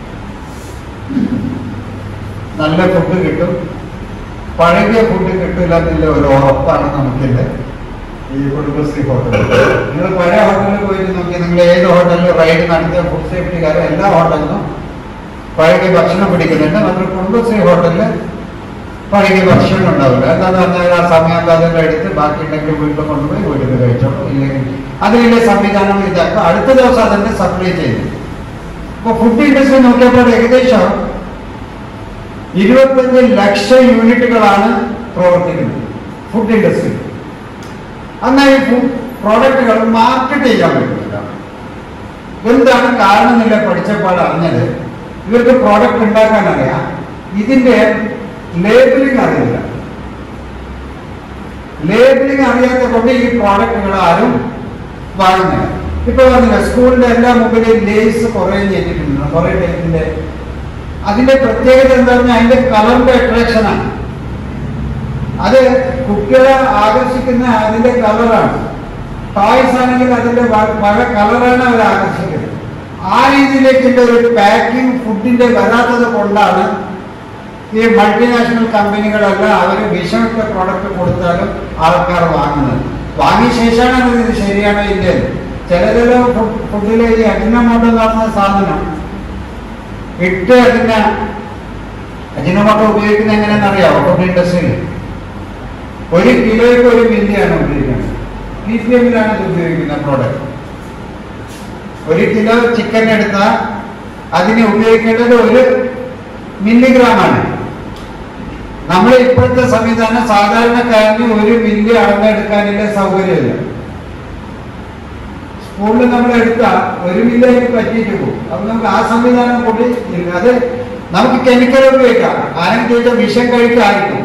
നല്ല ഫുഡ് കിട്ടും പഴകിയ ഫുഡ് കിട്ടില്ല എന്നുള്ള ഒരു ഉറപ്പാണ് നമുക്കില്ല ഈ കുടുംബശ്രീ ഹോട്ടൽ നിങ്ങൾ പഴയ ഹോട്ടലിൽ പോയിട്ട് നോക്കി നിങ്ങൾ ഏത് ഹോട്ടലിൽ റൈഡ് നടത്തിയ ഫുഡ് സേഫ്റ്റിക്കാരും എല്ലാ ഹോട്ടലിലും പഴകിയ ഭക്ഷണം പിടിക്കുന്നുണ്ട് നമ്മുടെ കുടുംബശ്രീ ഹോട്ടലിൽ പഴകിയ ഭക്ഷണം ഉണ്ടാവില്ല എന്താന്ന് പറഞ്ഞാൽ ആ സമയാന്താതെല്ലാം എടുത്ത് ബാക്കി ഉണ്ടെങ്കിൽ വീട്ടിൽ കൊണ്ടുപോയി വീട്ടിൽ കഴിച്ചോളൂ ഇല്ലെങ്കിൽ അതിനുള്ള സംവിധാനം ഇതാക്കും അടുത്ത ദിവസം അതിനെ സപ്ലൈ ചെയ്തു അപ്പൊ ഫുഡ് ഇൻഡസ്ട്രി നോക്കിയപ്പോൾ ഏകദേശം ഇരുപത്തഞ്ച് ലക്ഷം യൂണിറ്റുകളാണ് പ്രവർത്തിക്കുന്നത് ഫുഡ് ഇൻഡസ്ട്രി എന്നാൽ ഈ ഫുഡ് പ്രോഡക്റ്റുകൾ മാർക്കറ്റ് ചെയ്യാൻ പറ്റുന്നില്ല എന്താണ് കാരണം എന്നില്ല പഠിച്ചപ്പോൾ അറിഞ്ഞത് ഇവർക്ക് പ്രോഡക്റ്റ് ഉണ്ടാക്കാൻ അറിയാം ഇതിന്റെ ലേബലിംഗ് അറിയില്ല ലേബലിംഗ് അറിയാത്ത കൊണ്ട് ഈ പ്രോഡക്റ്റുകൾ ആരും വാങ്ങുന്നില്ല ഇപ്പൊ പറഞ്ഞില്ല സ്കൂളിന്റെ എല്ലാ മുമ്പിലും ലേസ് കുറെ ചെയ്തിട്ടുണ്ട് കുറെ ടൈപ്പിന്റെ അതിന്റെ പ്രത്യേകത എന്താ പറഞ്ഞാൽ അതിന്റെ കളറിന്റെ അട്രാക്ഷനാണ് അത് കുട്ടികളെ ആകർഷിക്കുന്ന അതിന്റെ കളറാണ് ടോയ്സ് ആണെങ്കിൽ അതിന്റെ വ- പല കളറാണ് അവർ ആകർഷിക്കുന്നത് ആ രീതിയിലേക്കുള്ള ഒരു പാക്കിംഗ് ഫുഡിന്റെ വരാത്തത് കൊണ്ടാണ് ഈ മൾട്ടിനാഷണൽ കമ്പനികളെല്ലാം അവർ വിഷമിട്ട പ്രോഡക്റ്റ് കൊടുത്താലും ആൾക്കാർ വാങ്ങുന്നത് വാങ്ങിയ ശേഷമാണ് അത് ഇത് ശരിയാണോ ഇല്ലയോ ചില ചില ഫുഡിലെ ഈ അജിനമോട്ടോ എന്ന് പറയുന്ന സാധനം ഇട്ട് അതിന് അജിനമോട്ടോ ഉപയോഗിക്കുന്നത് എങ്ങനെയാണെന്ന് അറിയാമോ ഫുഡ് ഇൻഡസ്ട്രിയിൽ ഒരു കിലോയ്ക്ക് ഒരു മില്ലിയാണ് ഉപയോഗിക്കുന്നത് പി പി എമ്മിലാണ് ഇത് ഉപയോഗിക്കുന്ന പ്രോഡക്റ്റ് ഒരു കിലോ ചിക്കൻ എടുത്താൽ അതിന് ഉപയോഗിക്കേണ്ടത് ഒരു മില്ലിഗ്രാം ആണ് നമ്മൾ ഇപ്പോഴത്തെ സംവിധാനം സാധാരണക്കാരന് ഒരു മില്ലി അളന്നെടുക്കാനുള്ള സൗകര്യമില്ല സ്കൂളിൽ നമ്മൾ എടുത്താൽ ഒരു മില്ലി അതിന് പറ്റിയിട്ട് പോകും അപ്പൊ നമുക്ക് ആ സംവിധാനം കൂടി ഇല്ല അത് നമുക്ക് കെമിക്കൽ ഉപയോഗിക്കാം ആരെങ്കിലും ചോദിച്ചാൽ വിഷം കഴിക്കായിരിക്കും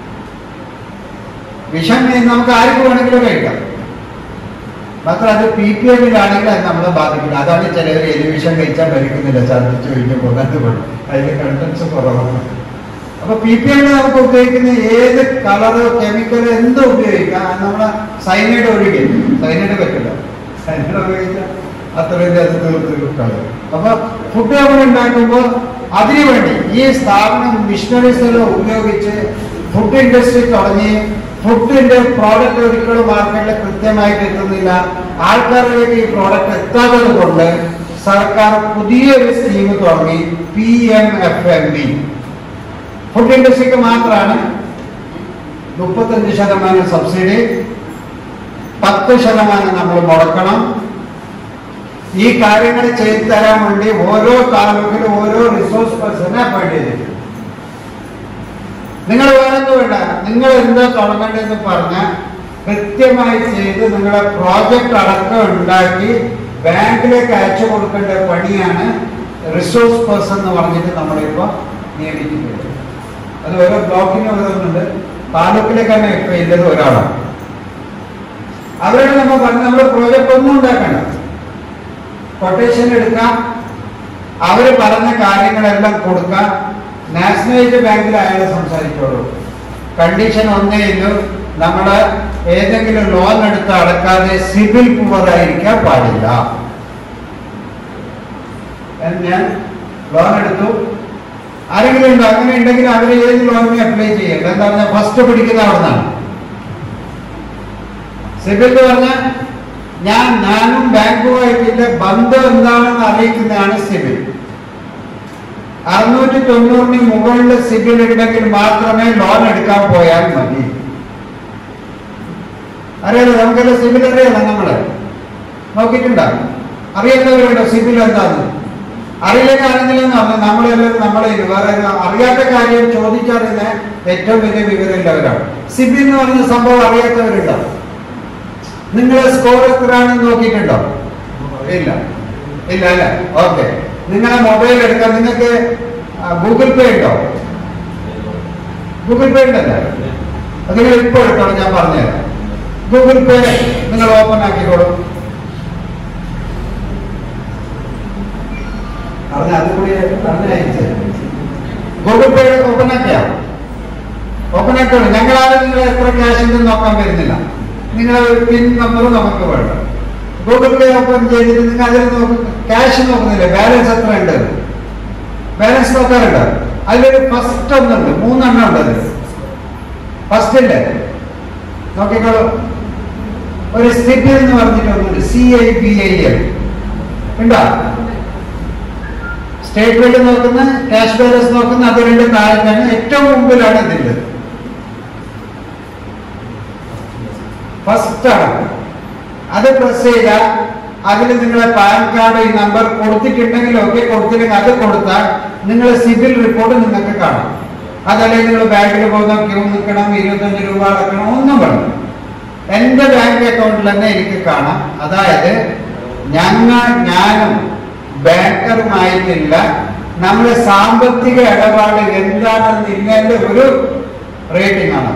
വിഷം നമുക്ക് ആർക്ക് വേണമെങ്കിലും കഴിക്കാം മാത്രം അത് പി പി എമ്മിലാണെങ്കിൽ അത് നമ്മളെ ബാധിക്കില്ല അതാണ് ചിലവർ എലിവിഷൻ കഴിച്ചാൽ കഴിക്കുന്നില്ല ഛർദ്ദിച്ചു കഴിഞ്ഞ് പോകുന്നത് കൊണ്ട് അതിന്റെ കണ്ടൻസ് കുറവാണ് അപ്പൊ പി പി എമ്മിൽ നമുക്ക് ഉപയോഗിക്കുന്ന ഏത് കളറോ കെമിക്കലോ എന്തും ഉപയോഗിക്കാം അത് നമ്മളെ സൈനൈഡ് ഒഴികെ സൈനൈഡ് പറ്റില്ല സൈനൈഡ് ഉപയോഗിച്ചാൽ അത്രയും അത് തീർത്ത് കളയും അപ്പൊ ഫുഡ് നമ്മൾ ഉണ്ടാക്കുമ്പോൾ അതിനു വേണ്ടി ഈ സ്ഥാപനം മിഷനറീസ് എല്ലാം ഉപയോഗിച്ച് ഫുഡ് ഇൻഡസ്ട്രി തുടങ്ങി ഫുഡിന്റെ പ്രോഡക്റ്റ് ഒരിക്കലും മാർക്കറ്റിൽ കൃത്യമായിട്ട് എത്തുന്നില്ല ആൾക്കാരിലേക്ക് ഈ പ്രോഡക്റ്റ് എത്താത്തത് കൊണ്ട് സർക്കാർ പുതിയൊരു സ്കീം തുടങ്ങി P M F M B food ഇൻഡസ്ട്രിക്ക് മാത്രമാണ് മുപ്പത്തഞ്ച് ശതമാനം സബ്സിഡി പത്ത് ശതമാനം നമ്മൾ മുടക്കണം ഈ കാര്യങ്ങൾ ചെയ്തു തരാൻ വേണ്ടി ഓരോ താലൂക്കിലും ഓരോ റിസോഴ്സ് പേഴ്സണെ അപ്പോയിന്റ് ചെയ്തിട്ടുണ്ട് നിങ്ങൾ വേറെന്ത് വേണ്ട നിങ്ങൾ എന്താ തുടങ്ങേണ്ടതെന്ന് പറഞ്ഞാൽ കൃത്യമായി ചെയ്ത് നിങ്ങളെ പ്രോജക്റ്റ് അടക്കം ഉണ്ടാക്കി ബാങ്കിലേക്ക് അയച്ചു കൊടുക്കേണ്ട പണിയാണ് റിസോഴ്സ് പേഴ്സൺ എന്ന് പറഞ്ഞിട്ട് നമ്മളിപ്പോൾ നിയമിച്ചിട്ടുണ്ട് അത് ഓരോ ബ്ലോക്കിന് ഓരോന്നുണ്ട് താലൂക്കിലേക്കാണ് ഇപ്പൊ ഇല്ലത് ഒരാളാണ് അവരോട് നമ്മൾ പറഞ്ഞ് നമ്മൾ പ്രോജക്റ്റ് ഒന്നും ഉണ്ടാക്കണ്ട കൊട്ടേഷൻ എടുക്കാം അവര് പറഞ്ഞ കാര്യങ്ങളെല്ലാം കൊടുക്കാം നാഷണലൈസ്ഡ് ബാങ്കിൽ അയാൾ സംസാരിച്ചോളൂ കണ്ടീഷൻ ഒന്നേ ഇല്ലു നമ്മള് ഏതെങ്കിലും ലോൺ എടുത്ത് അടക്കാതെ സിവിൽ പുവറായിരിക്കാൻ പാടില്ല എന്ന് ഞാൻ ലോൺ എടുത്തു ആരെങ്കിലും ഉണ്ടോ അങ്ങനെ ഉണ്ടെങ്കിൽ അവർ ഏത് ലോണിന് അപ്ലൈ ചെയ്യേണ്ട എന്താ പറഞ്ഞാൽ ഫസ്റ്റ് പിടിക്കുന്ന അവിടെ നിന്നാണ് സിബിൽ എന്ന് പറഞ്ഞാൽ ഞാൻ ഞാനും ബാങ്കുമായിട്ടുള്ള ബന്ധം എന്താണെന്ന് അറിയിക്കുന്നതാണ് സിബിൽ അറുന്നൂറ്റി തൊണ്ണൂറിന് മുകളിൽ സിബിൽ ഉണ്ടെങ്കിൽ മാത്രമേ ലോൺ എടുക്കാൻ പോയാൽ മതി അറിയാലോ നമുക്കെല്ലാം സിബിൽ അറിയാലോ നമ്മള് നോക്കിയിട്ടുണ്ടോ അറിയാത്തവരുണ്ടോ സിബിൽ എന്താന്ന് അറിയില്ലെങ്കിൽ അറിഞ്ഞില്ലെന്ന് പറഞ്ഞു നമ്മളെല്ലാം നമ്മളെ വേറെ ഒരു അറിയാത്ത കാര്യം ചോദിച്ചറിയുന്ന ഏറ്റവും വലിയ വിവരമുള്ളവരാണ് സിബിൽ എന്ന് പറഞ്ഞ സംഭവം അറിയാത്തവരുണ്ടോ നിങ്ങളെ സ്കോർ എത്രയാണെന്ന് നോക്കിയിട്ടുണ്ടോ ഇല്ല ഇല്ല അല്ല ഓക്കെ നിങ്ങളെ മൊബൈൽ എടുക്കാൻ നിങ്ങൾക്ക് ഗൂഗിൾ പേ ഉണ്ടോ ഗൂഗിൾ പേ ഉണ്ടല്ലേ അത് നിങ്ങൾ ഇപ്പോൾ എടുത്തോളൂ ഞാൻ പറഞ്ഞുതരാം ഗൂഗിൾ പേ നിങ്ങൾ ഓപ്പൺ ആക്കിക്കോളൂ പറഞ്ഞ അത് കൂടി പറഞ്ഞയച്ചു ഗൂഗിൾ പേ ഓപ്പൺ ആക്കിയാ ഓപ്പൺ ആക്കിയോളൂ ഞങ്ങളാരും നിങ്ങൾ എത്ര ക്യാഷ് ഉണ്ടെന്ന് നോക്കാൻ വരുന്നില്ല നിങ്ങളെ പിൻ നമ്പർ നമുക്ക് വേണ്ട ഗൂഗിൾ പേ ഓപ്പൺ ചെയ്തിട്ട് നിങ്ങൾ അതിൽ നോക്കും ക്യാഷ് നോക്കുന്നില്ല ബാലൻസ് എത്ര ഉണ്ട് ബാലൻസ് നോക്കാറുണ്ട് അതിലൊരു ഫസ്റ്റ് ഒന്നുണ്ട് മൂന്നെണ്ണം ഉണ്ട് അതിൽ ഫസ്റ്റ് ഇല്ലേ നോക്കിക്കോളൂ ഒരു സിബിൽ എന്ന് പറഞ്ഞിട്ടൊന്നുണ്ട് C I B I L ഉണ്ടോ സ്റ്റേറ്റ്മെന്റ് നോക്കുന്ന ക്യാഷ് ബാലൻസ് നോക്കുന്ന അത് രണ്ട് താഴെയാണ് ഏറ്റവും മുമ്പിലാണ് ഇതിൻ്റെ ഫസ്റ്റ് ആണ് അത് പ്രസ് ചെയ്താൽ അതിൽ നിങ്ങളെ പാൻ കാർഡ് ഈ നമ്പർ കൊടുത്തിട്ടുണ്ടെങ്കിൽ ഒക്കെ കൊടുത്തില്ലെങ്കിൽ അത് കൊടുത്താൽ നിങ്ങളെ സിബിൽ റിപ്പോർട്ട് നിങ്ങൾക്ക് കാണാം അതല്ലെങ്കിൽ നിങ്ങൾ ബാങ്കിൽ പോകുന്ന ക്യൂ നിൽക്കണം ഇരുപത്തഞ്ച് രൂപ അടക്കണം ഒന്നും വേണം എന്റെ ബാങ്ക് അക്കൗണ്ടിൽ തന്നെ എനിക്ക് കാണാം അതായത് ഞങ്ങൾ ഞാനും ബാങ്കറുമായിട്ടില്ല നമ്മുടെ സാമ്പത്തിക ഇടപാട് എന്താണെന്ന് ഇന്നതിന്റെ ഒരു റേറ്റിംഗ് ആണ്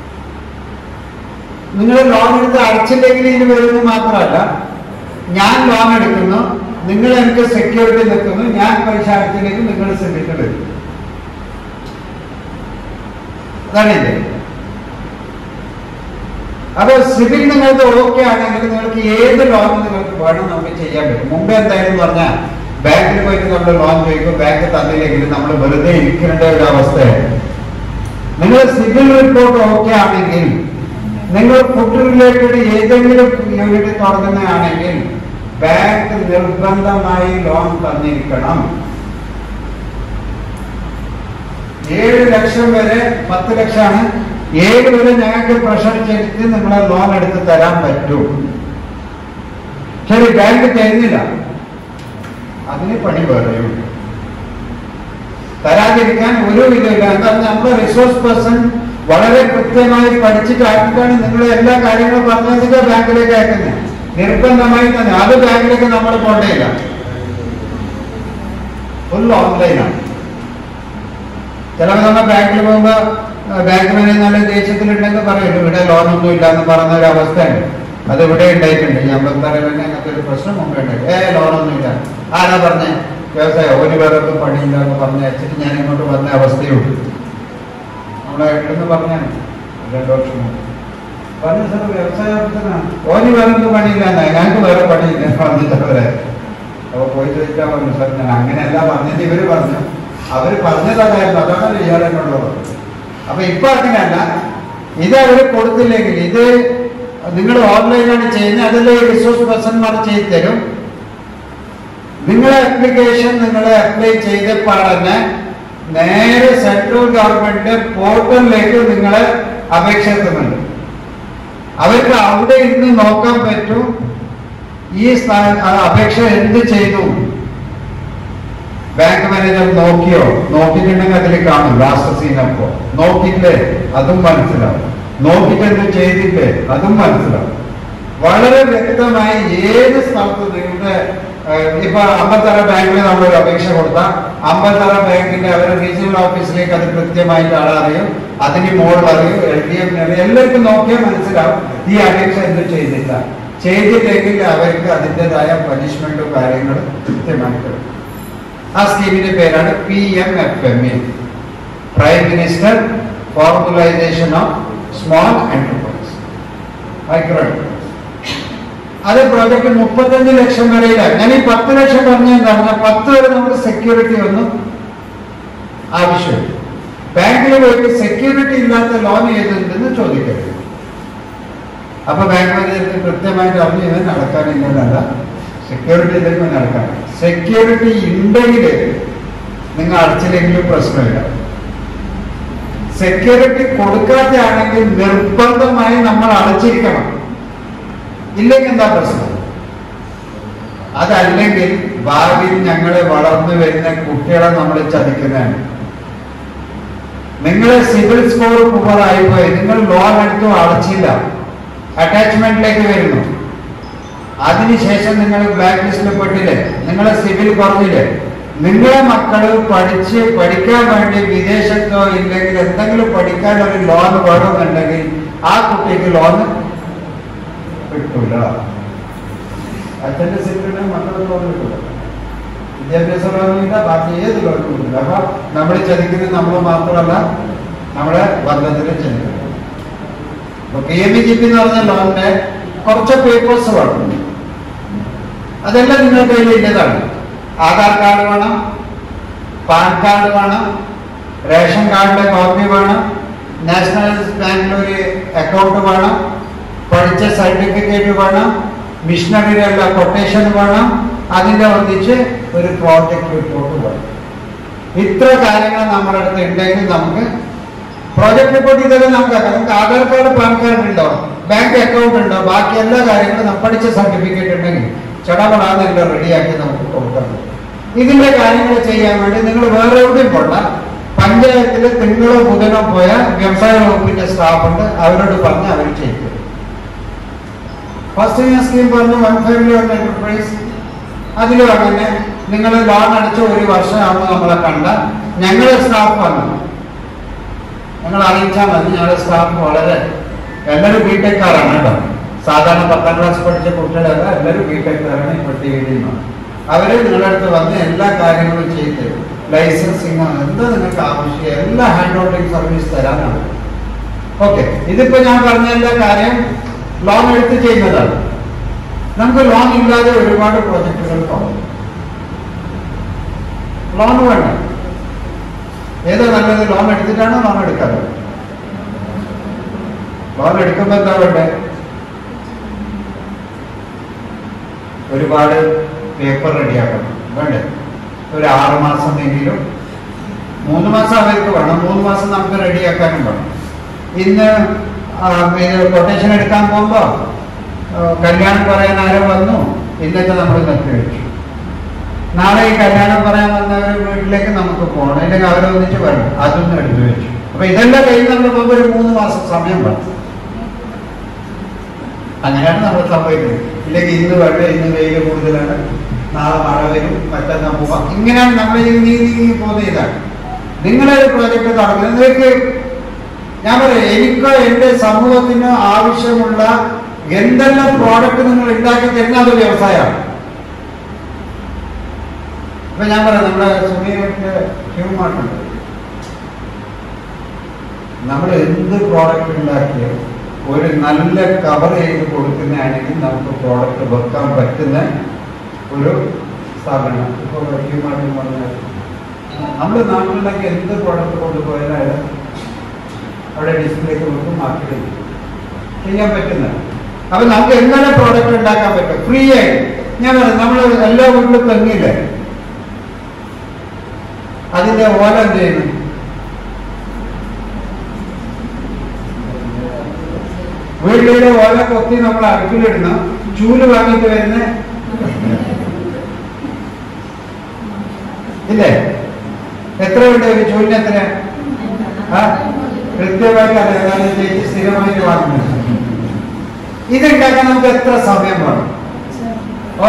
നിങ്ങൾ ലോൺ എടുത്ത് അടച്ചില്ലെങ്കിൽ ഇതിന് വരുന്നത് മാത്രമല്ല ഞാൻ ലോൺ എടുക്കുന്നു നിങ്ങൾ എനിക്ക് സെക്യൂരിറ്റി നിൽക്കുന്നു ഞാൻ പൈസ അടച്ചില്ലെങ്കിൽ നിങ്ങൾ സിബിറ്റ് വരും അതാണ് ഇത് അപ്പൊ സിബിൽ നിങ്ങൾക്ക് ഓക്കെ ആണെങ്കിൽ നിങ്ങൾക്ക് ഏത് ലോൺ നിങ്ങൾക്ക് വേണം നമുക്ക് ചെയ്യാൻ പറ്റും മുമ്പ് എന്തായാലും പറഞ്ഞാൽ ബാങ്കിൽ പോയിട്ട് നമ്മൾ ലോൺ ചോദിക്കും ബാങ്ക് തന്നില്ലെങ്കിൽ നമ്മൾ വെറുതെ ഇരിക്കേണ്ട ഒരു അവസ്ഥയാണ് നിങ്ങൾ സിവിൽ റിപ്പോർട്ട് ഓക്കെ ആണെങ്കിൽ നിങ്ങൾ ഫുഡ് റിലേറ്റഡ് ഏതെങ്കിലും യൂണിറ്റ് തുടങ്ങുന്നതാണെങ്കിൽ ബാങ്ക് നിർബന്ധമായി ലോൺ തന്നിരിക്കണം ഏഴ് ലക്ഷം വരെ പത്ത് ലക്ഷമാണ് ഏഴ് വരെ ഞങ്ങൾക്ക് പ്രഷർ ചെലുത്തി നിങ്ങളെ ലോൺ എടുത്ത് തരാൻ പറ്റും ശരി ബാങ്ക് തരുന്നില്ല അതിന് പണി വേറെയും തരാതിരിക്കാൻ ഒരു വിധമില്ല എന്താ നമ്മുടെ റിസോഴ്സ് പേഴ്സൺ വളരെ കൃത്യമായി പഠിച്ചിട്ടാക്കിയിട്ടാണ് നിങ്ങൾ എല്ലാ കാര്യങ്ങളും പറഞ്ഞതിന്റെ ബാങ്കിലേക്ക് അയക്കുന്നത് നിർബന്ധമായി തന്നെ അത് ബാങ്കിലേക്ക് നമ്മൾ പോണ്ടേയില്ല ഫുൾ ഓൺലൈനാണ് ചിലപ്പോൾ നമ്മൾ ബാങ്കിൽ പോകുമ്പോൾ ബാങ്ക് മാനേജ് നല്ല ദേഷ്യത്തിലുണ്ടെങ്കിൽ പറയും ഇവിടെ ലോണൊന്നും ഇല്ല എന്ന് പറഞ്ഞ ഒരു അവസ്ഥയാണ് അത് ഇവിടെ ഉണ്ടായിട്ടുണ്ട് ഈ അമ്പത്താറിൽ തന്നെ അങ്ങനത്തെ ഒരു പ്രശ്നം മുമ്പേ ഉണ്ടായി ഏ ലോണൊന്നും ഇല്ല ആരാ പറഞ്ഞേ വ്യവസായം ഒരു പേർക്കും പണിയില്ല എന്ന് പറഞ്ഞ് വെച്ചിട്ട് ഞാൻ ഇങ്ങോട്ട് വന്ന അവസ്ഥയുള്ളൂ നമ്മളെ എന്ന് പറഞ്ഞാണ് രണ്ടു വർഷം മുമ്പ് പറഞ്ഞു സാർ വ്യവസായത്തിനാണ് ഓന് വേറെ പണിയില്ല എന്നാ ഞങ്ങൾക്ക് വേറെ പണിയില്ല പറഞ്ഞിട്ടവരെ അപ്പൊ പോയി ചോദിച്ചാൽ പറഞ്ഞു സാർ ഞാൻ അങ്ങനെയല്ല പറഞ്ഞത് ഇവര് പറഞ്ഞു അവര് പറഞ്ഞതല്ലായിരുന്നു അതാണ് ഇയാളെ കൊണ്ടുള്ളത് അപ്പൊ ഇപ്പൊ അങ്ങനെയല്ല ഇത് അവര് കൊടുത്തില്ലെങ്കിൽ ഇത് നിങ്ങൾ ഓൺലൈനാണ് ചെയ്യുന്നത് അതിലെ റിസോഴ്സ് പേഴ്സൺമാർ ചെയ്തു തരും നിങ്ങളെ ആപ്ലിക്കേഷൻ നിങ്ങൾ അപ്ലൈ ചെയ്ത പാടന്നെ നേരെ സെൻട്രൽ ഗവൺമെന്റ് പോർട്ടലിലേക്ക് നിങ്ങളെ അപേക്ഷ എത്തുന്നുണ്ട് അവർക്ക് അവിടെ ഇരുന്ന് നോക്കാൻ പറ്റും ഈ സ്ഥാന- ആ അപേക്ഷ എന്ത് ചെയ്തു ബാങ്ക് മാനേജർ നോക്കിയോ നോക്കിയിട്ടുണ്ടെങ്കിൽ അതിൽ കാണും ലാസ്റ്റ് സീനപ്പോ നോക്കിയില്ലേ അതും മനസ്സിലാവും നോക്കിയിട്ട് എന്ത് ചെയ്തില്ലേ അതും മനസ്സിലാവും വളരെ വ്യക്തമായി ഏത് സ്ഥലത്ത് നിങ്ങളുടെ ഏഹ്, ഇപ്പൊ അമ്പത്തറ ബാങ്കിൽ നമ്മൾ ഒരു അപേക്ഷ കൊടുത്താൽ അമ്പത്തറ ബാങ്കിന്റെ അവരുടെ റീജിയണൽ ഓഫീസിലേക്ക് അത് കൃത്യമായിട്ട് ആളറിയും അതിന് മോൾ അറിയും എൽ ഡി എം അറിയും എല്ലാവർക്കും നോക്കിയാൽ മനസ്സിലാവും ഈ അപേക്ഷ എന്ത് ചെയ്തില്ല ചെയ്തില്ലെങ്കിൽ അവർക്ക് അതിൻ്റെതായ പനിഷ്മെന്റും കാര്യങ്ങളും കൃത്യമായിട്ട് വരും. ആ സ്കീമിന്റെ പേരാണ് P M F M A prime minister formalisation of small enterprise micro enterprise അത് പ്രോജക്റ്റ് മുപ്പത്തഞ്ച് ലക്ഷം വരെയില്ല ഞാൻ ഈ പത്ത് ലക്ഷം പറഞ്ഞെന്താണ് പത്ത് വരെ നമുക്ക് സെക്യൂരിറ്റി ഒന്നും ആവശ്യമില്ല ബാങ്കിൽ പോയിട്ട് സെക്യൂരിറ്റി ഇല്ലാത്ത ലോൺ ഏതുണ്ടെന്ന് ചോദിക്കരുത് അപ്പൊ ബാങ്ക് മാനേജർക്ക് കൃത്യമായിട്ട് അറിഞ്ഞു ഇവൻ നടക്കാനില്ലെന്നല്ല സെക്യൂരിറ്റി ഇല്ലെങ്കിൽ നടക്കാൻ സെക്യൂരിറ്റി ഉണ്ടെങ്കിൽ നിങ്ങൾ അടച്ചില്ലെങ്കിലും പ്രശ്നമില്ല സെക്യൂരിറ്റി കൊടുക്കാത്തയാണെങ്കിൽ നിർബന്ധമായി നമ്മൾ അടച്ചിരിക്കണം ഇല്ലെങ്കിൽ എന്താ പ്രശ്നം അതല്ലെങ്കിൽ ഭാവിയിൽ ഞങ്ങളെ വളർന്നു വരുന്ന കുട്ടികളെ നമ്മൾ ചതിക്കുന്നതാണ് നിങ്ങളെ സിവിൽ സ്കോർ പുവർ ആയിപ്പോയി നിങ്ങൾ ലോൺ എടുത്തു അടച്ചില്ല അറ്റാച്ച്മെന്റിലേക്ക് വരുന്നു അതിനുശേഷം നിങ്ങൾ ബ്ലാക്ക് ലിസ്റ്റിൽ പെട്ടില്ലേ നിങ്ങളെ സിവിൽ കുറഞ്ഞില്ലേ നിങ്ങളെ മക്കള് പഠിച്ച് പഠിക്കാൻ വേണ്ടി വിദേശത്തോ ഇല്ലെങ്കിൽ എന്തെങ്കിലും പഠിക്കാൻ ഒരു ലോൺ വേണമെന്നുണ്ടെങ്കിൽ ആ കുട്ടിക്ക് ലോൺ കിട്ടൂല അച്ഛന്റെ സിവിലിന് മക്കളുടെ ലോൺ കിട്ടൂല വിദ്യാഭ്യാസ ലോണില്ല ബാക്കി ഏത് ലോണും കിട്ടില്ല അപ്പൊ നമ്മൾ ചതിക്കുന്നത് നമ്മൾ മാത്രമല്ല നമ്മുടെ ബന്ധത്തിൽ ചതിക്കുന്നത് അപ്പൊ P M E G P എന്ന് പറഞ്ഞ ലോണിന്റെ കുറച്ച് പേപ്പേഴ്സ് വേണം അതെല്ലാം നിങ്ങളുടെ കയ്യിൽ ഇല്ലതാണ് ആധാർ കാർഡ് വേണം പാൻ കാർഡ് വേണം റേഷൻ കാർഡിന്റെ കോപ്പി വേണം നാഷണൽ ബാങ്കിൽ ഒരു അക്കൗണ്ട് വേണം പഠിച്ച സർട്ടിഫിക്കറ്റ് വേണം മിഷണറിയുടെ എല്ലാ കൊട്ടേഷൻ വേണം അതിന്റെ ഒന്നിച്ച് ഒരു പ്രോജക്റ്റ് റിപ്പോർട്ട് വേണം ഇത്ര കാര്യങ്ങൾ നമ്മുടെ അടുത്ത് ഉണ്ടെങ്കിൽ നമുക്ക് പ്രോജക്ട് റിപ്പോർട്ട് ഇതൊക്കെ നമുക്ക് ആക്കാം. നമുക്ക് ആധാർ കാർഡ് പാൻ കാർഡ് ഉണ്ടോ ബാങ്ക് അക്കൗണ്ട് ഉണ്ടോ ബാക്കി എല്ലാ കാര്യങ്ങളും നമ്മൾ പഠിച്ച സർട്ടിഫിക്കറ്റ് ഉണ്ടെങ്കിൽ ചടപടാന്നെല്ലാം റെഡിയാക്കി നമുക്ക് കൊടുക്കാൻ പറ്റും. ഇതിന്റെ കാര്യങ്ങൾ ചെയ്യാൻ വേണ്ടി നിങ്ങൾ വേറെ എവിടെയും പോണ്ട പഞ്ചായത്തിൽ തിങ്കളോ ബുധനോ പോയ വ്യവസായ വകുപ്പിന്റെ സ്റ്റാഫ് ഉണ്ട് അവരോട് പറഞ്ഞ് അവർ ചെയ്തു ഫസ്റ്റ് ഇയർ സ്കീം പറഞ്ഞു വൺ ഫാമിലി വൺ എന്റർപ്രൈസ് അതിലും അങ്ങനെ നിങ്ങൾ ലോൺ അടച്ച ഒരു വർഷമാകുമ്പോൾ നമ്മളെ കണ്ട ഞങ്ങളുടെ സ്റ്റാഫ് വന്നു ഞങ്ങൾ അറിയിച്ചാൽ മതി ഞങ്ങളുടെ സ്റ്റാഫ് വളരെ എല്ലാവരും ബിടെക്കാരാണ് കേട്ടോ സാധാരണ പത്താം ക്ലാസ് പഠിച്ച കുട്ടികളല്ല എല്ലാവരും ബിടെക്കാരാണ് ഇപ്പോൾ ടി ഡി അവര് നിങ്ങളുടെ അടുത്ത് വന്ന് എല്ലാ കാര്യങ്ങളും ചെയ്ത് തരും ലൈസൻസിങ് എന്താ നിങ്ങൾക്ക് ആവശ്യം എല്ലാ ഹാൻഡ് ഹോൾഡിംഗ് സർവീസ് തരാനാണ് ഓക്കെ ഇതിപ്പോ ഞാൻ പറഞ്ഞ എല്ലാ കാര്യം ലോൺ എടുത്ത് ചെയ്യുന്നതാണ് നമുക്ക് ലോൺ ഇല്ലാതെ ഒരുപാട് പ്രോജക്റ്റുകൾ തുടങ്ങും ലോൺ വേണ്ട ഏതാ നല്ലത് ലോൺ എടുത്തിട്ടാണോ ലോൺ എടുക്കാതെ ലോൺ എടുക്കുമ്പോ എന്താ വേണ്ടേ ഒരുപാട് പേപ്പർ റെഡിയാക്കണം വേണ്ടേ ഒരു ആറ് മാസം എങ്കിലും മൂന്ന് മാസം അവർക്ക് വേണം മൂന്ന് മാസം നമുക്ക് റെഡിയാക്കാനും വേണം ഇന്ന് കൊട്ടേഷൻ എടുക്കാൻ പോകുമ്പോൾ കല്യാണം പറയാൻ ആരോ വന്നു ഇന്നത്തെ നമ്മൾ നിർത്തി വെച്ചു നാളെ ഈ കല്യാണം പറയാൻ വന്നവർ വീട്ടിലേക്ക് നമുക്ക് പോകണം അല്ലെങ്കിൽ അവരൊന്നിച്ച് വരണം അതൊന്നും എടുത്തു വെച്ചു അപ്പൊ ഇതെല്ലാം കഴിഞ്ഞ് നമ്മൾ പോകുമ്പോൾ ഒരു മൂന്ന് മാസം സമയം വേണം അങ്ങനെയാണ് നമ്മൾ സംഭവിക്കുന്നത് ഇല്ലെങ്കിൽ ഇന്ന് വെള്ളം ഇന്ന് വെയിൽ കൂടുതലാണ് നാളെ മഴ വരും മറ്റന്നാ പോവാം ഇങ്ങനെയാണ് നമ്മൾ ഈ നീതി നീങ്ങി പോകുന്ന ഇതാണ് നിങ്ങളൊരു പ്രോജക്റ്റ് തുടങ്ങുന്നത് നിങ്ങൾക്ക് ഞാൻ പറയാം എനിക്കോ എൻ്റെ സമൂഹത്തിനോ ആവശ്യമുള്ള എന്തെല്ലാം പ്രോഡക്റ്റ് നിങ്ങൾ ഉണ്ടാക്കി തരുന്ന അത് വ്യവസായമാണ് ഇപ്പൊ ഞാൻ പറയാം നമ്മുടെ സുമീരൊക്കെ ഹ്യൂമാർട്ടുണ്ട് നമ്മൾ എന്ത് പ്രോഡക്റ്റ് ഉണ്ടാക്കിയാലും ഒരു നല്ല കവർ ചെയ്ത് കൊടുക്കുന്നതാണെങ്കിൽ നമുക്ക് പ്രോഡക്റ്റ് വെക്കാൻ പറ്റുന്ന ഒരു സ്ഥാപനം ഇപ്പോൾ ഹ്യൂമാർട്ട് പറഞ്ഞാൽ നമ്മൾ നാട്ടിലൊക്കെ എന്ത് പ്രോഡക്റ്റ് കൊണ്ടുപോയാലും അവിടെ ഡിസ്പ്ലേക്ക് വെക്കും മാർക്കറ്റ് ചെയ്യാൻ പറ്റുന്നത് അപ്പൊ നമുക്ക് എങ്ങനെ പ്രോഡക്റ്റ് ഉണ്ടാക്കാൻ പറ്റും ഫ്രീ ആയിട്ട് ഞാൻ പറയാം നമ്മൾ എല്ലാ വീട്ടിലും തെങ്ങില്ലേ അതിന്റെ ഓല എന്ത് ചെയ്യുന്നു വീട്ടിലെ ഓല കൊത്തി നമ്മൾ അടുപ്പിലിടുന്നു ചൂല് വാങ്ങിയിട്ട് വരുന്ന ഇല്ലേ എത്ര ഉണ്ട് ഒരു ചൂലിന് എത്ര ആ കൃത്യമായിട്ട് അറിയാം ചേച്ചി സ്ഥിരമായിട്ട് വാങ്ങുന്നത് ഇതുണ്ടാക്കാൻ നമുക്ക് എത്ര സമയം വേണം ഓ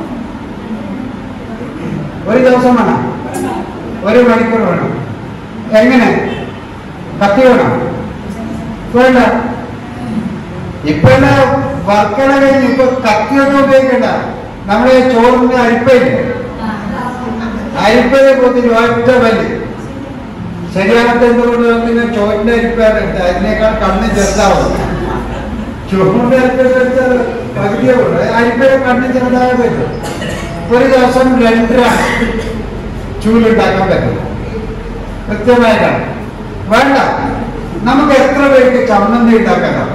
ഒരു ദിവസം വേണം ഒരു മണിക്കൂർ വേണം എങ്ങനെ കത്തി വേണം വേണ്ട ഇപ്പൊ വർക്കണ കഴിഞ്ഞ് ഇപ്പൊ കത്തിയൊന്നും ഉപയോഗിക്കണ്ട നമ്മളെ ചോറിന്റെ അരിപ്പയില്ല അരിപ്പയെ പോത്തിന് ഒറ്റ വലി ശരിയാകത്തെ എന്തുകൊണ്ട് പിന്നെ ചോറിന്റെ അരിപ്പയാണ് എടുത്തത് അതിനേക്കാൾ കണ്ണ് ചെറുതാവും ചോറിന്റെ അരിപ്പ എടുത്താൽ പകുതിയേ ഉള്ളൂ അരിപ്പയെ കണ്ണ് ചെറുതായ പറ്റും ഒരു ദിവസം രണ്ടര ചൂലുണ്ടാക്കാൻ പറ്റും കൃത്യമായിട്ടാണ് വേണ്ട നമുക്ക് എത്ര പേർക്ക് ചമ്മന്തി ഉണ്ടാക്കാനാണ്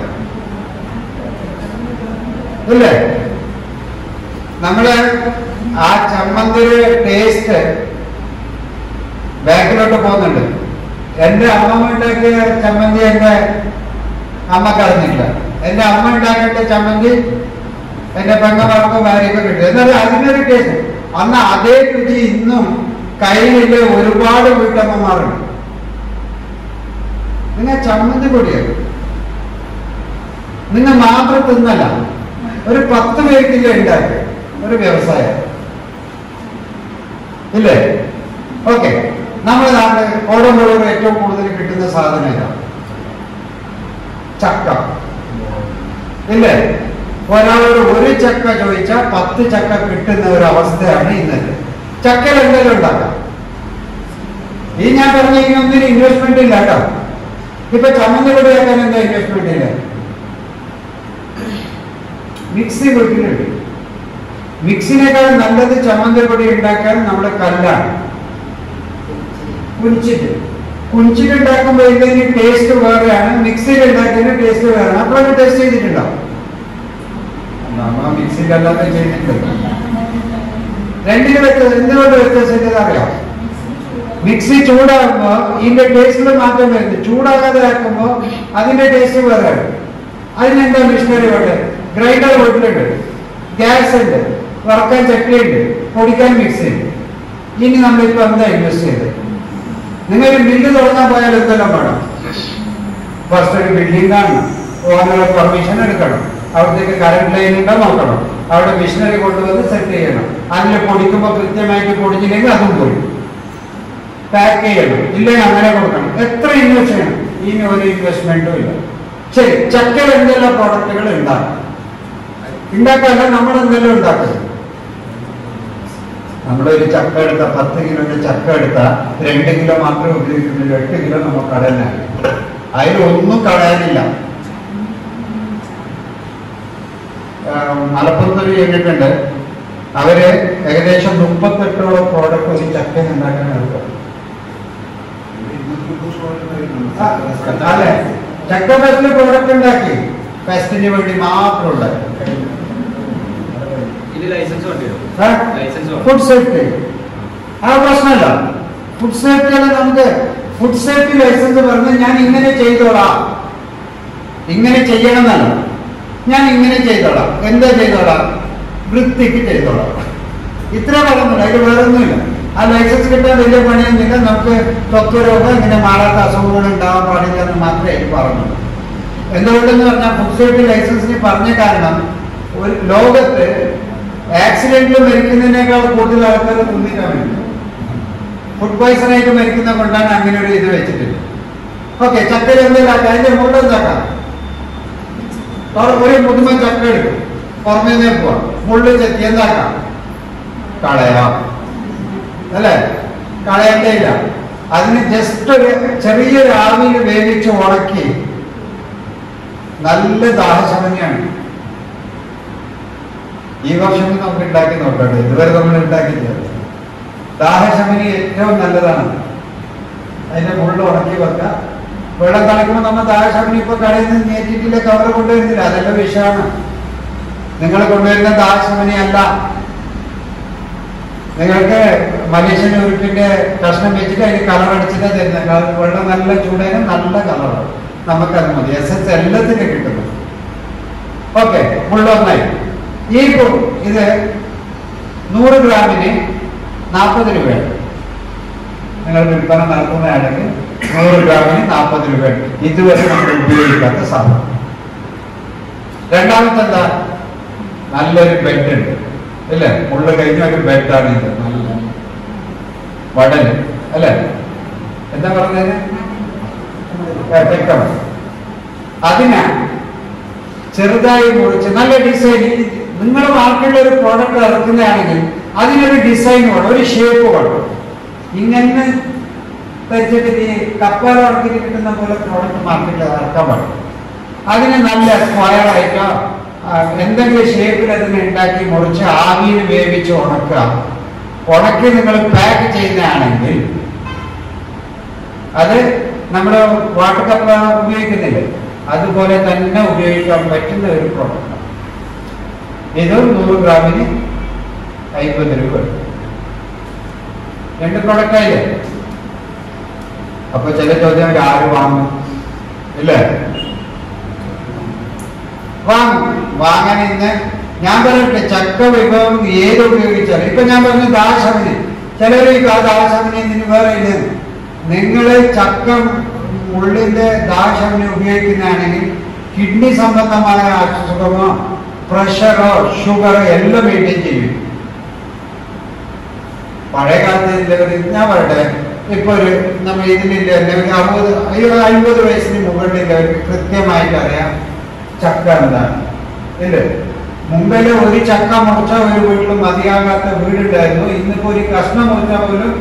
ഇല്ലേ നമ്മള് ആ ചമ്മന്തിയുടെ ടേസ്റ്റ് ബാക്കിലോട്ട് പോകുന്നുണ്ട് എന്റെ അമ്മമ്മ ഉണ്ടാക്കിയ ചമ്മന്തി എന്റെ അമ്മക്ക് അറിഞ്ഞില്ല എന്റെ അമ്മ ഉണ്ടാക്കിയ ചമ്മന്തി എന്റെ പെങ്ങന്മാർക്കോ ഭാര്യക്കോ കിട്ടും എന്നാൽ അതിനൊരു ടേസ്റ്റ് അന്ന് അതേ രുചി ഇന്നും കയ്യിലുള്ള ഒരുപാട് വീട്ടമ്മമാരുണ്ട് നിങ്ങൾ ചമ്മന്തി പൊടിയാണ് നിങ്ങൾ മാത്രം തിന്നല്ല ഒരു പത്ത് പേർക്കില്ല ഉണ്ടാക്കി ഒരു വ്യവസായം ഇല്ലേ ഓക്കെ നമ്മുടെ നാട്ടിൽ കോടമ്പളൂർ ഏറ്റവും കൂടുതൽ കിട്ടുന്ന സാധനം ഇതാണ് ചക്ക ഇല്ലേ ഒരാളോട് ഒരു ചക്ക ചോദിച്ചാൽ പത്ത് ചക്ക കിട്ടുന്ന ഒരു അവസ്ഥയാണ് ഇന്നത്തെ ചക്കയിൽ എന്തെങ്കിലും ഉണ്ടാക്കാം ഈ ഞാൻ പറഞ്ഞ ഈ ഒന്നിനും ഇൻവെസ്റ്റ്മെന്റ് ഇല്ല കേട്ടോ ഇപ്പൊ ചമ്മന്തി പൊടിയാക്കാൻ എന്താ ഇൻവെസ്റ്റ്മെന്റ് ഇല്ല മിക്സി വീട്ടിലുണ്ട് മിക്സിനേക്കാൾ നല്ലത് ചമ്മന്തി പൊടി ഉണ്ടാക്കാൻ നമ്മുടെ കല്ലാണ് കുഞ്ചിട്ട് കുഞ്ചിട്ട് ഉണ്ടാക്കുമ്പോൾ ഇതിന്റെ ടേസ്റ്റ് വേറെയാണ് മിക്സിയിൽ ഉണ്ടാക്കിയതിന്റെ ടേസ്റ്റ് വേറെയാണ് അപ്പോൾ അത് ടേസ്റ്റ് ചെയ്തിട്ടുണ്ടാവും നമ്മ മിക്സിയിലല്ലാതെ ചെയ്തിട്ടുണ്ട് രണ്ടിന് വ്യത്യാസം എന്തുകൊണ്ട് വ്യത്യാസം അറിയാം മിക്സി ചൂടാകുമ്പോ ഇതിന്റെ ടേസ്റ്റിൽ മാറ്റം വരുന്നു ചൂടാകാതെ ആക്കുമ്പോ അതിന്റെ ടേസ്റ്റ് വേറെയാണ് അതിനെന്താ മിഷനറി വേണ്ടത് ഗ്രൈൻഡർ വീട്ടിലുണ്ട് ഗ്യാസ് ഉണ്ട് വറക്കാൻ ചട്ടിയുണ്ട് പൊടിക്കാൻ മിക്സി ഉണ്ട് ഇനി നമ്മളിപ്പോ എന്താ ഇൻവെസ്റ്റ് ചെയ്തത് നിങ്ങൾ ഒരു മില്ല് തുടങ്ങാൻ പോയാൽ എന്തെല്ലാം വേണം ഫസ്റ്റ് ഒരു ബിൽഡിംഗ് കാണണം ഓനുള്ള പെർമിഷൻ എടുക്കണം അവിടത്തേക്ക് കറണ്ട് ലൈൻ ഉണ്ടോ നോക്കണം അവിടെ മിഷനറി കൊണ്ടുവന്ന് സെറ്റ് ചെയ്യണം അതിൽ പൊടിക്കുമ്പോൾ കൃത്യമായിട്ട് പൊടിച്ചില്ലെങ്കിൽ അതും പോയി പാക്ക് ചെയ്യണം ഇല്ലെങ്കിൽ അങ്ങനെ കൊടുക്കണം എത്ര ഇൻവെസ്റ്റ് ചെയ്യണം ഇനി ഒരു ഇൻവെസ്റ്റ്മെന്റും ഇല്ല ശരി ചക്കൽ എന്തെല്ലാം പ്രോഡക്റ്റുകൾ ഉണ്ടാക്കും ഉണ്ടാക്കാല്ല നമ്മൾ എന്തെല്ലാം ഉണ്ടാക്കുന്നത് നമ്മളൊരു ചക്ക എടുത്ത പത്ത് കിലോന്റെ ചക്ക എടുത്ത രണ്ട് കിലോ മാത്രമേ ഉപയോഗിക്കുന്നുള്ളൂ എട്ട് കിലോ നമുക്ക് കളയാനാണ് അതിലൊന്നും കളയാനില്ല മലപ്പുറത്തൊരു യൂണിറ്റ് ഉണ്ട് അവര് ഏകദേശം മുപ്പത്തെട്ടോളം പ്രോഡക്റ്റ് ഒരു ചക്ക ഉണ്ടാക്കാൻ എടുക്കും അതെ ചക്ക ഫെസ്റ്റിൽ പ്രോഡക്റ്റ് ഉണ്ടാക്കി ഫെസ്റ്റിന് വേണ്ടി മാത്രം ഉണ്ടാക്കി ഇത് ലൈസൻസ് വേണ്ടി വരും ലൈസൻസ് വേണം ഫുഡ് സേഫ്റ്റി ആ പ്രശ്നമല്ല ഫുഡ് സേഫ്റ്റിയാണ് നമുക്ക് ഫുഡ് സേഫ്റ്റി ലൈസൻസ് പറഞ്ഞ് ഞാൻ ഇങ്ങനെ ചെയ്തോളാം ഇങ്ങനെ ചെയ്യണം എന്നല്ല ഞാൻ ഇങ്ങനെ ചെയ്തോളാം എന്താ ചെയ്തോളാം വൃത്തിക്ക് ചെയ്തോളാം ഇത്ര പറയുന്നില്ല അതിൽ വേറെ ഒന്നുമില്ല ആ ലൈസൻസ് കിട്ടാൻ വലിയ പണിയൊന്നുമില്ല നമുക്ക് ത്വക്രോഗം ഇങ്ങനെ മാറാത്ത അസുഖങ്ങൾ ഉണ്ടാവാൻ പാടില്ല എന്ന് മാത്രമേ എനിക്ക് പറഞ്ഞുള്ളൂ എന്തുകൊണ്ടെന്ന് പറഞ്ഞാൽ ഫുഡ് സേഫ്റ്റി ലൈസൻസിന് പറഞ്ഞ കാരണം ഒരു ലോകത്ത് ആക്സിഡന്റിൽ മരിക്കുന്നതിനേക്കാൾ കൂടുതൽ ആൾക്കാർ തിന്നിട്ടാൻ വേണ്ടി ഫുഡ് പോയിസൺ ആയിട്ട് മരിക്കുന്ന കൊണ്ടാണ് അങ്ങനെ ഒരു ഇത് വെച്ചിട്ടില്ല ഓക്കെ ചക്കര എന്തെങ്കിലും അതിന്റെ മുകളിൽ എന്താക്കാം ഒരു മുതുമൻ ചക്ക എടുക്കും പുറമേ നിന്ന് പോവാം മുള്ളിൽ ചെത്തി എന്താക്കാം കളയാം അല്ലേ കളയേണ്ടയില്ല അതിന് ജസ്റ്റ് ഒരു ചെറിയൊരു ആവിയിൽ വേവിച്ച് ഉണക്കി നല്ല ദാഹശമനിയാണ് ഈ വർഷം നമുക്ക് ഉണ്ടാക്കി നോക്കട്ടെ ഇതുവരെ നമ്മൾ ഉണ്ടാക്കിയില്ല ദാഹശമനി ഏറ്റവും നല്ലതാണ് അതിന്റെ മുകളിൽ ഉണക്കി വെക്കാം വെള്ളം തളിക്കുമ്പോൾ നമ്മൾ ദാഹശമനി ഇപ്പൊ കടയിൽ നിന്ന് നേറ്റിട്ടില്ല കവർ കൊണ്ടുവരുന്നില്ല അതെല്ലാം വിഷമാണ് നിങ്ങൾ കൊണ്ടുവരുന്ന ദാഹശമനി അല്ല നിങ്ങൾക്ക് മലേഷ്യൻ ഉരുപ്പിന്റെ കഷ്ണം വെച്ചിട്ട് അതിന് കളർ അടിച്ചിട്ട് തരുന്നത് കളർ- വെള്ളം നല്ല ചൂടേനും നല്ല കളറാണ് നമുക്കത് മതി എസൻസ് എല്ലാത്തിനും കിട്ടുന്നു ഓക്കെ മുള്ളൊന്നായി ഈ പു- ഇത് നൂറ് ഗ്രാമിന് നാൽപ്പത് രൂപയാണ് നിങ്ങൾ വിൽപ്പന നടത്തുന്നതാണെങ്കിൽ നൂറ് ഗ്രാമിന് നാൽപ്പത് രൂപയാണ് ഇതുവരെ നമ്മൾ ഉപയോഗിക്കാത്ത സാധനം രണ്ടാമത്തെ എന്താ നല്ലൊരു ബെഡ് ഉണ്ട് അല്ലേ മുള്ള കഴിഞ്ഞ ഒരു ബെഡാണ് ഇത് നല്ല വടൽ അല്ലേ എന്താ പറഞ്ഞത് വ്യക്തമാണ് അതിന് ചെറുതായി മുറിച്ച് നല്ല ഡിസൈൻ നിങ്ങൾ മാർക്കറ്റിൽ ഒരു പ്രോഡക്റ്റ് ഇറക്കുന്നതാണെങ്കിൽ അതിനൊരു ഡിസൈൻ വേണം ഒരു ഷേപ്പ് വേണം ഇങ്ങനെ വെച്ചിട്ട് ഈ കപ്പൽ ഉറക്കിട്ട് കിട്ടുന്ന പോലെ പ്രോഡക്റ്റ് മാർക്കറ്റിൽ ഇറക്കാൻ പാടില്ല അതിന് നല്ല സ്ക്വയർ ആയിട്ടോ ആ, എന്തെങ്കിലും ഷേപ്പിൽ അതിനെ ഉണ്ടാക്കി മുറിച്ച് ആവിയിൽ വേവിച്ച് ഉണക്കുക ഉണക്കി നിങ്ങൾ പാക്ക് ചെയ്യുന്നതാണെങ്കിൽ അത് നമ്മൾ വാട്ടർ കപ്പ് ഉപയോഗിക്കുന്നില്ല അതുപോലെ തന്നെ ഉപയോഗിക്കാൻ പറ്റുന്ന ഒരു പ്രോഡക്റ്റ് ഇതും നൂറ് ഗ്രാമിന് അയ്പത് രൂപ രണ്ട് പ്രോഡക്റ്റ് ആയില്ലേ അപ്പൊ ചില ചോദ്യം ആര് വാങ്ങും ഇല്ലേ വാങ്ങും വാങ്ങാൻ ഇന്ന് ഞാൻ പറയട്ടെ ചക്ക വിഭവം ഏത് ഉപയോഗിച്ചാലും ഇപ്പൊ ഞാൻ പറഞ്ഞു ദാശമനി ചിലർ ആ ദാശമനി ഇതിന് വേറെ ഇല്ല നിങ്ങൾ ചക്ക ഉള്ളിന്റെ ദാശമനി ഉപയോഗിക്കുന്നതാണെങ്കിൽ കിഡ്നി സംബന്ധമായ അസുഖമോ പ്രഷറോ ഷുഗറോ എല്ലാം മെയിൻറ്റെയിൻ ചെയ്യും പഴയ കാലത്ത് ഇതിന്റെ ഞാൻ പറയട്ടെ ഇപ്പൊ ഒരു നമ്മൾ ഇതിലില്ല ഒരു അറുപത് ഈ അൻപത് വയസ്സിന് മുകളിലുള്ളവർക്ക് കൃത്യമായിട്ട് അറിയാം ചക്ക എന്താണ് ഇല്ലേ മുമ്പില് ഒരു ചക്ക മുറിച്ച ഒരു വീട്ടിൽ മതിയാകാത്ത വീടുണ്ടായിരുന്നു ഇന്നിപ്പോ ഒരു കഷ്ണം മുറിച്ചാൽ പോലും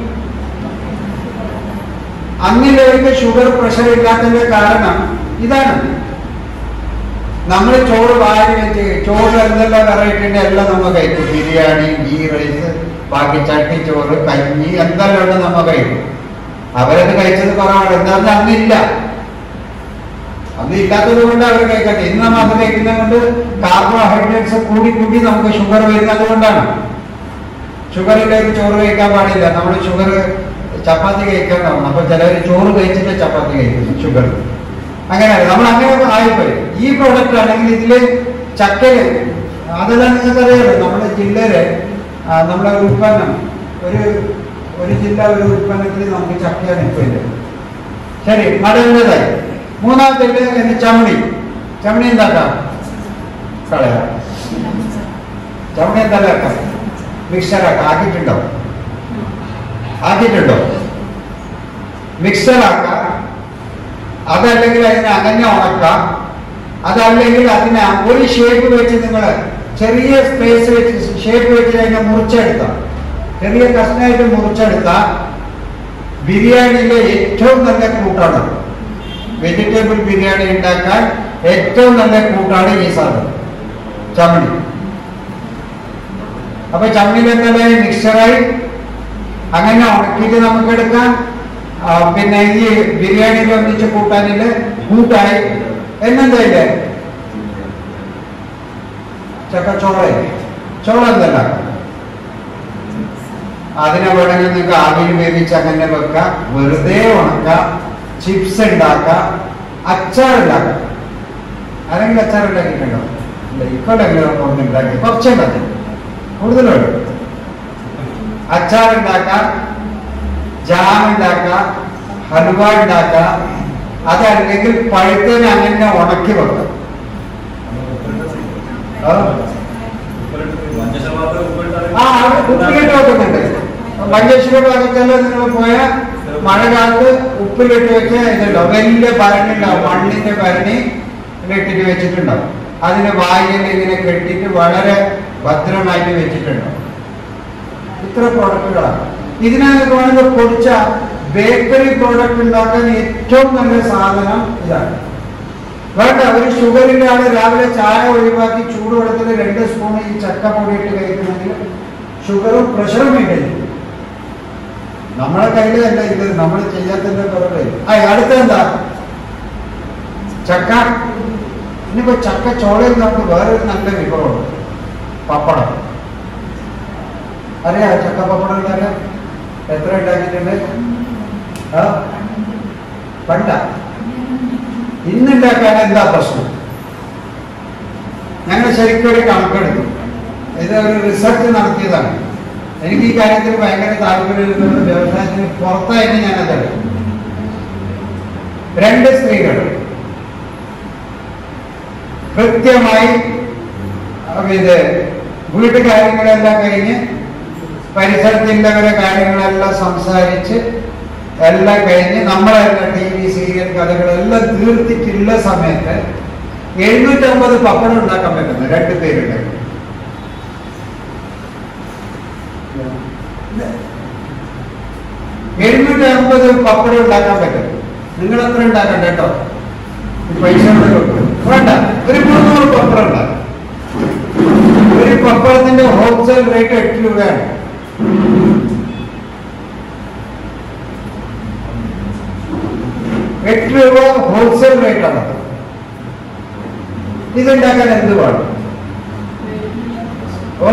അന്നില്ലവർക്ക് ഷുഗർ പ്രഷർ ഇല്ലാത്തതിന്റെ കാരണം ഇതാണ് നമ്മൾ ചോറ് വാരി വെച്ച് ചോറ് എന്തെല്ലാം വെറൈറ്റി ഉണ്ട് എല്ലാം നമ്മൾ കഴിക്കും ബിരിയാണി ഗീ റൈസ് ബാക്കി ചട്ടി ചോറ് കഞ്ഞി എന്തെല്ലാം ഉണ്ട് നമ്മൾ കഴിക്കും അവരത് കഴിച്ചത് കുറവാണ് എന്താണെന്ന് അന്നില്ല അന്ന് ഇല്ലാത്തത് കൊണ്ട് അവർ കഴിക്കട്ടെ ഇന്ന് നമ്മൾ അത് കഴിക്കുന്നത് കൊണ്ട് കാർബോഹൈഡ്രേറ്റ്സ് കൂടി കൂടി നമുക്ക് ഷുഗർ വരുന്നത് കൊണ്ടാണ് ഷുഗർ ഇല്ലെങ്കിൽ ചോറ് കഴിക്കാൻ പാടില്ല നമ്മൾ ഷുഗർ ചപ്പാത്തി കഴിക്കാൻ തുടങ്ങും അപ്പൊ ചിലർ ചോറ് കഴിച്ചിട്ട് ചപ്പാത്തി കഴിക്കുന്നു ഷുഗർ അങ്ങനെയല്ല നമ്മൾ അങ്ങനെ ആയിപ്പോയി ഈ പ്രോഡക്റ്റ് ആണെങ്കിൽ ഇതില് ചക്കല് അതെല്ലാം നിങ്ങൾക്ക് അറിയാലോ നമ്മുടെ ജില്ലയില് ആ, നമ്മുടെ ഉൽപ്പന്നം ഒരു ഒരു ജില്ല ഒരു ഉൽപ്പന്നത്തിൽ നമുക്ക് ചക്കയാണ് ഇപ്പൊ ഇല്ല ശരി മടങ്ങുന്നതായി മൂന്നാമത്തെ ഇത് എന്ന് ചമണി ചമണി എന്താക്കാം കളയാം ചമണി എന്താക്കാം മിക്സറാക്കാം ആക്കിയിട്ടുണ്ടോ ആക്കിയിട്ടുണ്ടോ മിക്സറാക്കാം അതല്ലെങ്കിൽ അതിനെ അങ്ങനെ ഉണക്കാം അതല്ലെങ്കിൽ അതിനെ ഒരു ഷേപ്പ് വെച്ച് നിങ്ങൾ ചെറിയ സ്പേസ് വെച്ച് ഷേപ്പ് വെച്ച് അതിനെ മുറിച്ചെടുക്കാം ചെറിയ കഷ്ണമായിട്ട് മുറിച്ചെടുത്താൽ ബിരിയാണിയിലെ ഏറ്റവും നല്ല കൂട്ടാണ് വെജിറ്റബിൾ ബിരിയാണി ഉണ്ടാക്കാൻ ഏറ്റവും നല്ല കൂട്ടാണ് ഈ സാധനം ചമണി അപ്പൊ ചമണിയിൽ എന്തായാലും മിക്സറായി അങ്ങനെ ഉണക്കിയിട്ട് നമുക്ക് എടുക്കാം ആ, പിന്നെ ഈ ബിരിയാണിയിൽ ഒന്നിച്ച് കൂട്ടാനില്ല കൂട്ടായി എന്നെന്തായില്ലേ ചക്കച്ചോറായി ചോളം എന്തുണ്ടാക്കാം അതിനെ വേണമെങ്കിൽ നിങ്ങൾക്ക് ആവിയിൽ വേവിച്ച് അങ്ങനെ വെക്കാം വെറുതെ ഉണക്കാം ചിപ്സ് ഉണ്ടാക്കാം അച്ചാർ ഉണ്ടാക്കാം ആരെങ്കിലും അച്ചാർ ഉണ്ടാക്കിയിട്ടുണ്ടോ ഇല്ല ഇക്കൊല്ലെങ്കിലും ഒന്ന് ഉണ്ടാക്കി കുറച്ചേ മതി കൂടുതലുണ്ട് അച്ചാർ ഉണ്ടാക്കാം ജാം ഉണ്ടാക്കാം ഹലുവ ഉണ്ടാക്കാം അതല്ലെങ്കിൽ പഴുത്തതിന് അങ്ങനെ ഉണക്കി വെക്കാം ആ? ആ അത് ഉപ്പിലിട്ട് വെക്കുന്നുണ്ട് മഞ്ചേശ്വരം ഭാഗത്തെല്ലാം നിങ്ങൾ പോയ മഴക്കാലത്ത് ഉപ്പിലിട്ട് വെച്ച ഇതുണ്ടോ വലിയ ഭരണി ഉണ്ടാവും മണ്ണിന്റെ ഭരണി ഇട്ടിട്ട് വെച്ചിട്ടുണ്ടാവും അതിന് വായിൽ ഇങ്ങനെ കെട്ടിട്ട് വളരെ ഭദ്രമായിട്ട് വെച്ചിട്ടുണ്ടാവും ഇത്ര പ്രോഡക്റ്റുകളാണ് ഇതിനകത്ത് വേണമെങ്കിൽ പൊടിച്ച ബേക്കറി പ്രോഡക്റ്റ് ഉണ്ടാക്കാൻ ഏറ്റവും നല്ല സാധനം ഇതാണ് വേണ്ട ഒരു ഷുഗറിന്റെ ആള് രാവിലെ ചായ ഒഴിവാക്കി ചൂടുവെള്ളത്തിൽ രണ്ട് സ്പൂൺ ഈ ചക്ക പൊടിയിട്ട് കഴിക്കണമെങ്കിൽ ഷുഗറും പ്രഷറും മെയിൻറ്റെയിൻ നമ്മളെ കയ്യിലല്ല ഇത് നമ്മൾ ചെയ്യാത്തതിന്റെ കുറവ് ആ അടുത്ത എന്താ ചക്ക ഇനിയിപ്പോ ചക്ക ചോളയിൽ നമുക്ക് വേറൊരു നല്ല വിഭവമുണ്ട് പപ്പടം അറിയാ ചക്ക പപ്പടം ഉണ്ടാക്കാൻ എത്ര ഉണ്ടാക്കിയിട്ടുണ്ട് ആ പണ്ട ഇന്നുണ്ടാക്കാൻ എന്താ പ്രശ്നം ഞങ്ങൾ ശരിക്കും ഒരു കണക്കെടുത്തു ഇത് ഒരു റിസർച്ച് നടത്തിയതാണ് എനിക്ക് ഈ കാര്യത്തിൽ ഭയങ്കര താല്പര്യമുള്ള വ്യവസായത്തിന് പുറത്തായിട്ട് ഞാനത് എടുക്കും രണ്ട് സ്ത്രീകൾ കൃത്യമായി അപ്പൊ ഇത് വീട്ടു കാര്യങ്ങളെല്ലാം കഴിഞ്ഞ് പരിസരത്തുള്ളവരെ കാര്യങ്ങളെല്ലാം സംസാരിച്ച് എല്ലാം കഴിഞ്ഞ് നമ്മളെല്ലാം ടി വി സീരിയൽ കഥകളെല്ലാം തീർത്തിട്ടുള്ള സമയത്ത് എഴുന്നൂറ്റമ്പത് പപ്പടം ഉണ്ടാക്കാൻ പറ്റുന്നു രണ്ട് പേരുടെ എഴുന്നൂറ്റി അമ്പത് പപ്പടം ഉണ്ടാക്കാൻ പറ്റും നിങ്ങൾ എത്ര ഉണ്ടാക്കണ്ട കേട്ടോ ഈ പൈസ കൂടെ കൊടുക്കും. വേണ്ട ഒരു മുന്നൂറ് പപ്പടം ഉണ്ടാക്കും ഒരു പപ്പടത്തിന്റെ ഹോൾസെയിൽ റേറ്റ് എട്ട് രൂപയാണ് എട്ട് രൂപ ഹോൾസെയിൽ റേറ്റ് ആണ് ഇതുണ്ടാക്കാൻ എന്ത് വേണം ഓ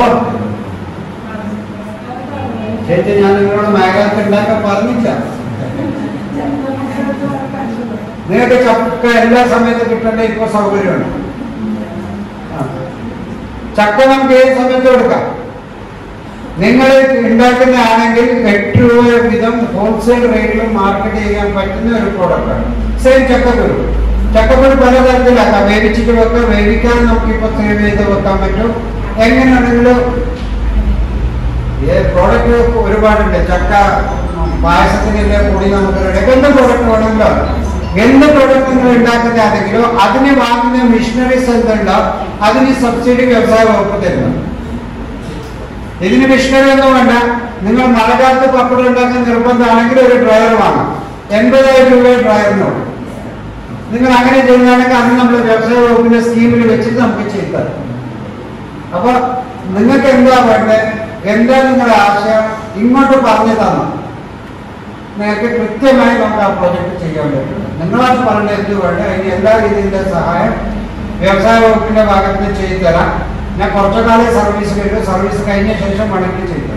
ചേച്ചി ഞാൻ നിങ്ങളോട് മേഘാലത്ത് ഉണ്ടാക്കാൻ പറഞ്ഞില്ല നിങ്ങൾക്ക് ചക്ക എല്ലാ സമയത്തും കിട്ടേണ്ട ഇപ്പൊ സൗകര്യമുണ്ട് ആ. ചക്ക നമുക്ക് ഏത് സമയത്ത് കൊടുക്കാം നിങ്ങൾ ഉണ്ടാക്കുന്നതാണെങ്കിൽ എട്ട് രൂപ വീതം ഹോൾസെയിൽ റേറ്റിൽ മാർക്കറ്റ് ചെയ്യാൻ പറ്റുന്ന ഒരു പ്രോഡക്റ്റാണ് സെയിം ചക്കക്കുരു ചക്കക്കുരു പലതരത്തിലാക്കാം വേവിച്ചിട്ട് വെക്കാം വേവിക്കാൻ നമുക്ക് ഇപ്പൊ സേവ് ചെയ്ത് വെക്കാൻ പറ്റും എങ്ങനെയാണെങ്കിലും പ്രോഡക്റ്റ് ഒരുപാടുണ്ട് ചക്ക പായസത്തിനുള്ള പൊടി നമുക്ക് ready. എന്ത് പ്രോഡക്റ്റ് വേണമെങ്കിലോ എന്ത് പ്രോഡക്റ്റ് നിങ്ങൾ ഉണ്ടാക്കുന്നതാണെങ്കിലോ അതിന് വാങ്ങുന്ന മിഷനറീസ് എന്തുണ്ടോ അതിന് സബ്സിഡി വ്യവസായ വകുപ്പ് തരുന്നു ഇതിന് മിഷനറി ഒന്നും വേണ്ട നിങ്ങൾ മഴക്കാലത്ത് പപ്പടം ഉണ്ടാക്കാൻ നിർബന്ധമാണെങ്കിൽ ഒരു ഡ്രയർ വാങ്ങാം എൺപതായിരം രൂപ ഡ്രയറിനുള്ളൂ നിങ്ങൾ അങ്ങനെ ചെയ്യുകയാണെങ്കിൽ അത് നമ്മൾ വ്യവസായ വകുപ്പിന്റെ സ്കീമിൽ വെച്ചിട്ട് നമുക്ക് ചെയ്തു തരാം അപ്പൊ നിങ്ങൾക്ക് എന്താ വേണ്ടത് എന്താ നിങ്ങളുടെ ആശയം ഇങ്ങോട്ട് പറഞ്ഞു തന്നു നിങ്ങൾക്ക് കൃത്യമായി നമുക്ക് ആ പ്രോജക്റ്റ് ചെയ്യാൻ പറ്റും നിങ്ങളാണ് പറഞ്ഞത് എന്ത് വേണ്ട അതിന് എല്ലാ രീതിയിലുള്ള സഹായം വ്യവസായ വകുപ്പിന്റെ ഭാഗത്ത് നിന്ന് ചെയ്തു തരാം ഞാൻ കുറച്ചു കാലം സർവീസ് കഴിഞ്ഞു സർവീസ് കഴിഞ്ഞ ശേഷം വേണമെങ്കിൽ ചെയ്തു തരാം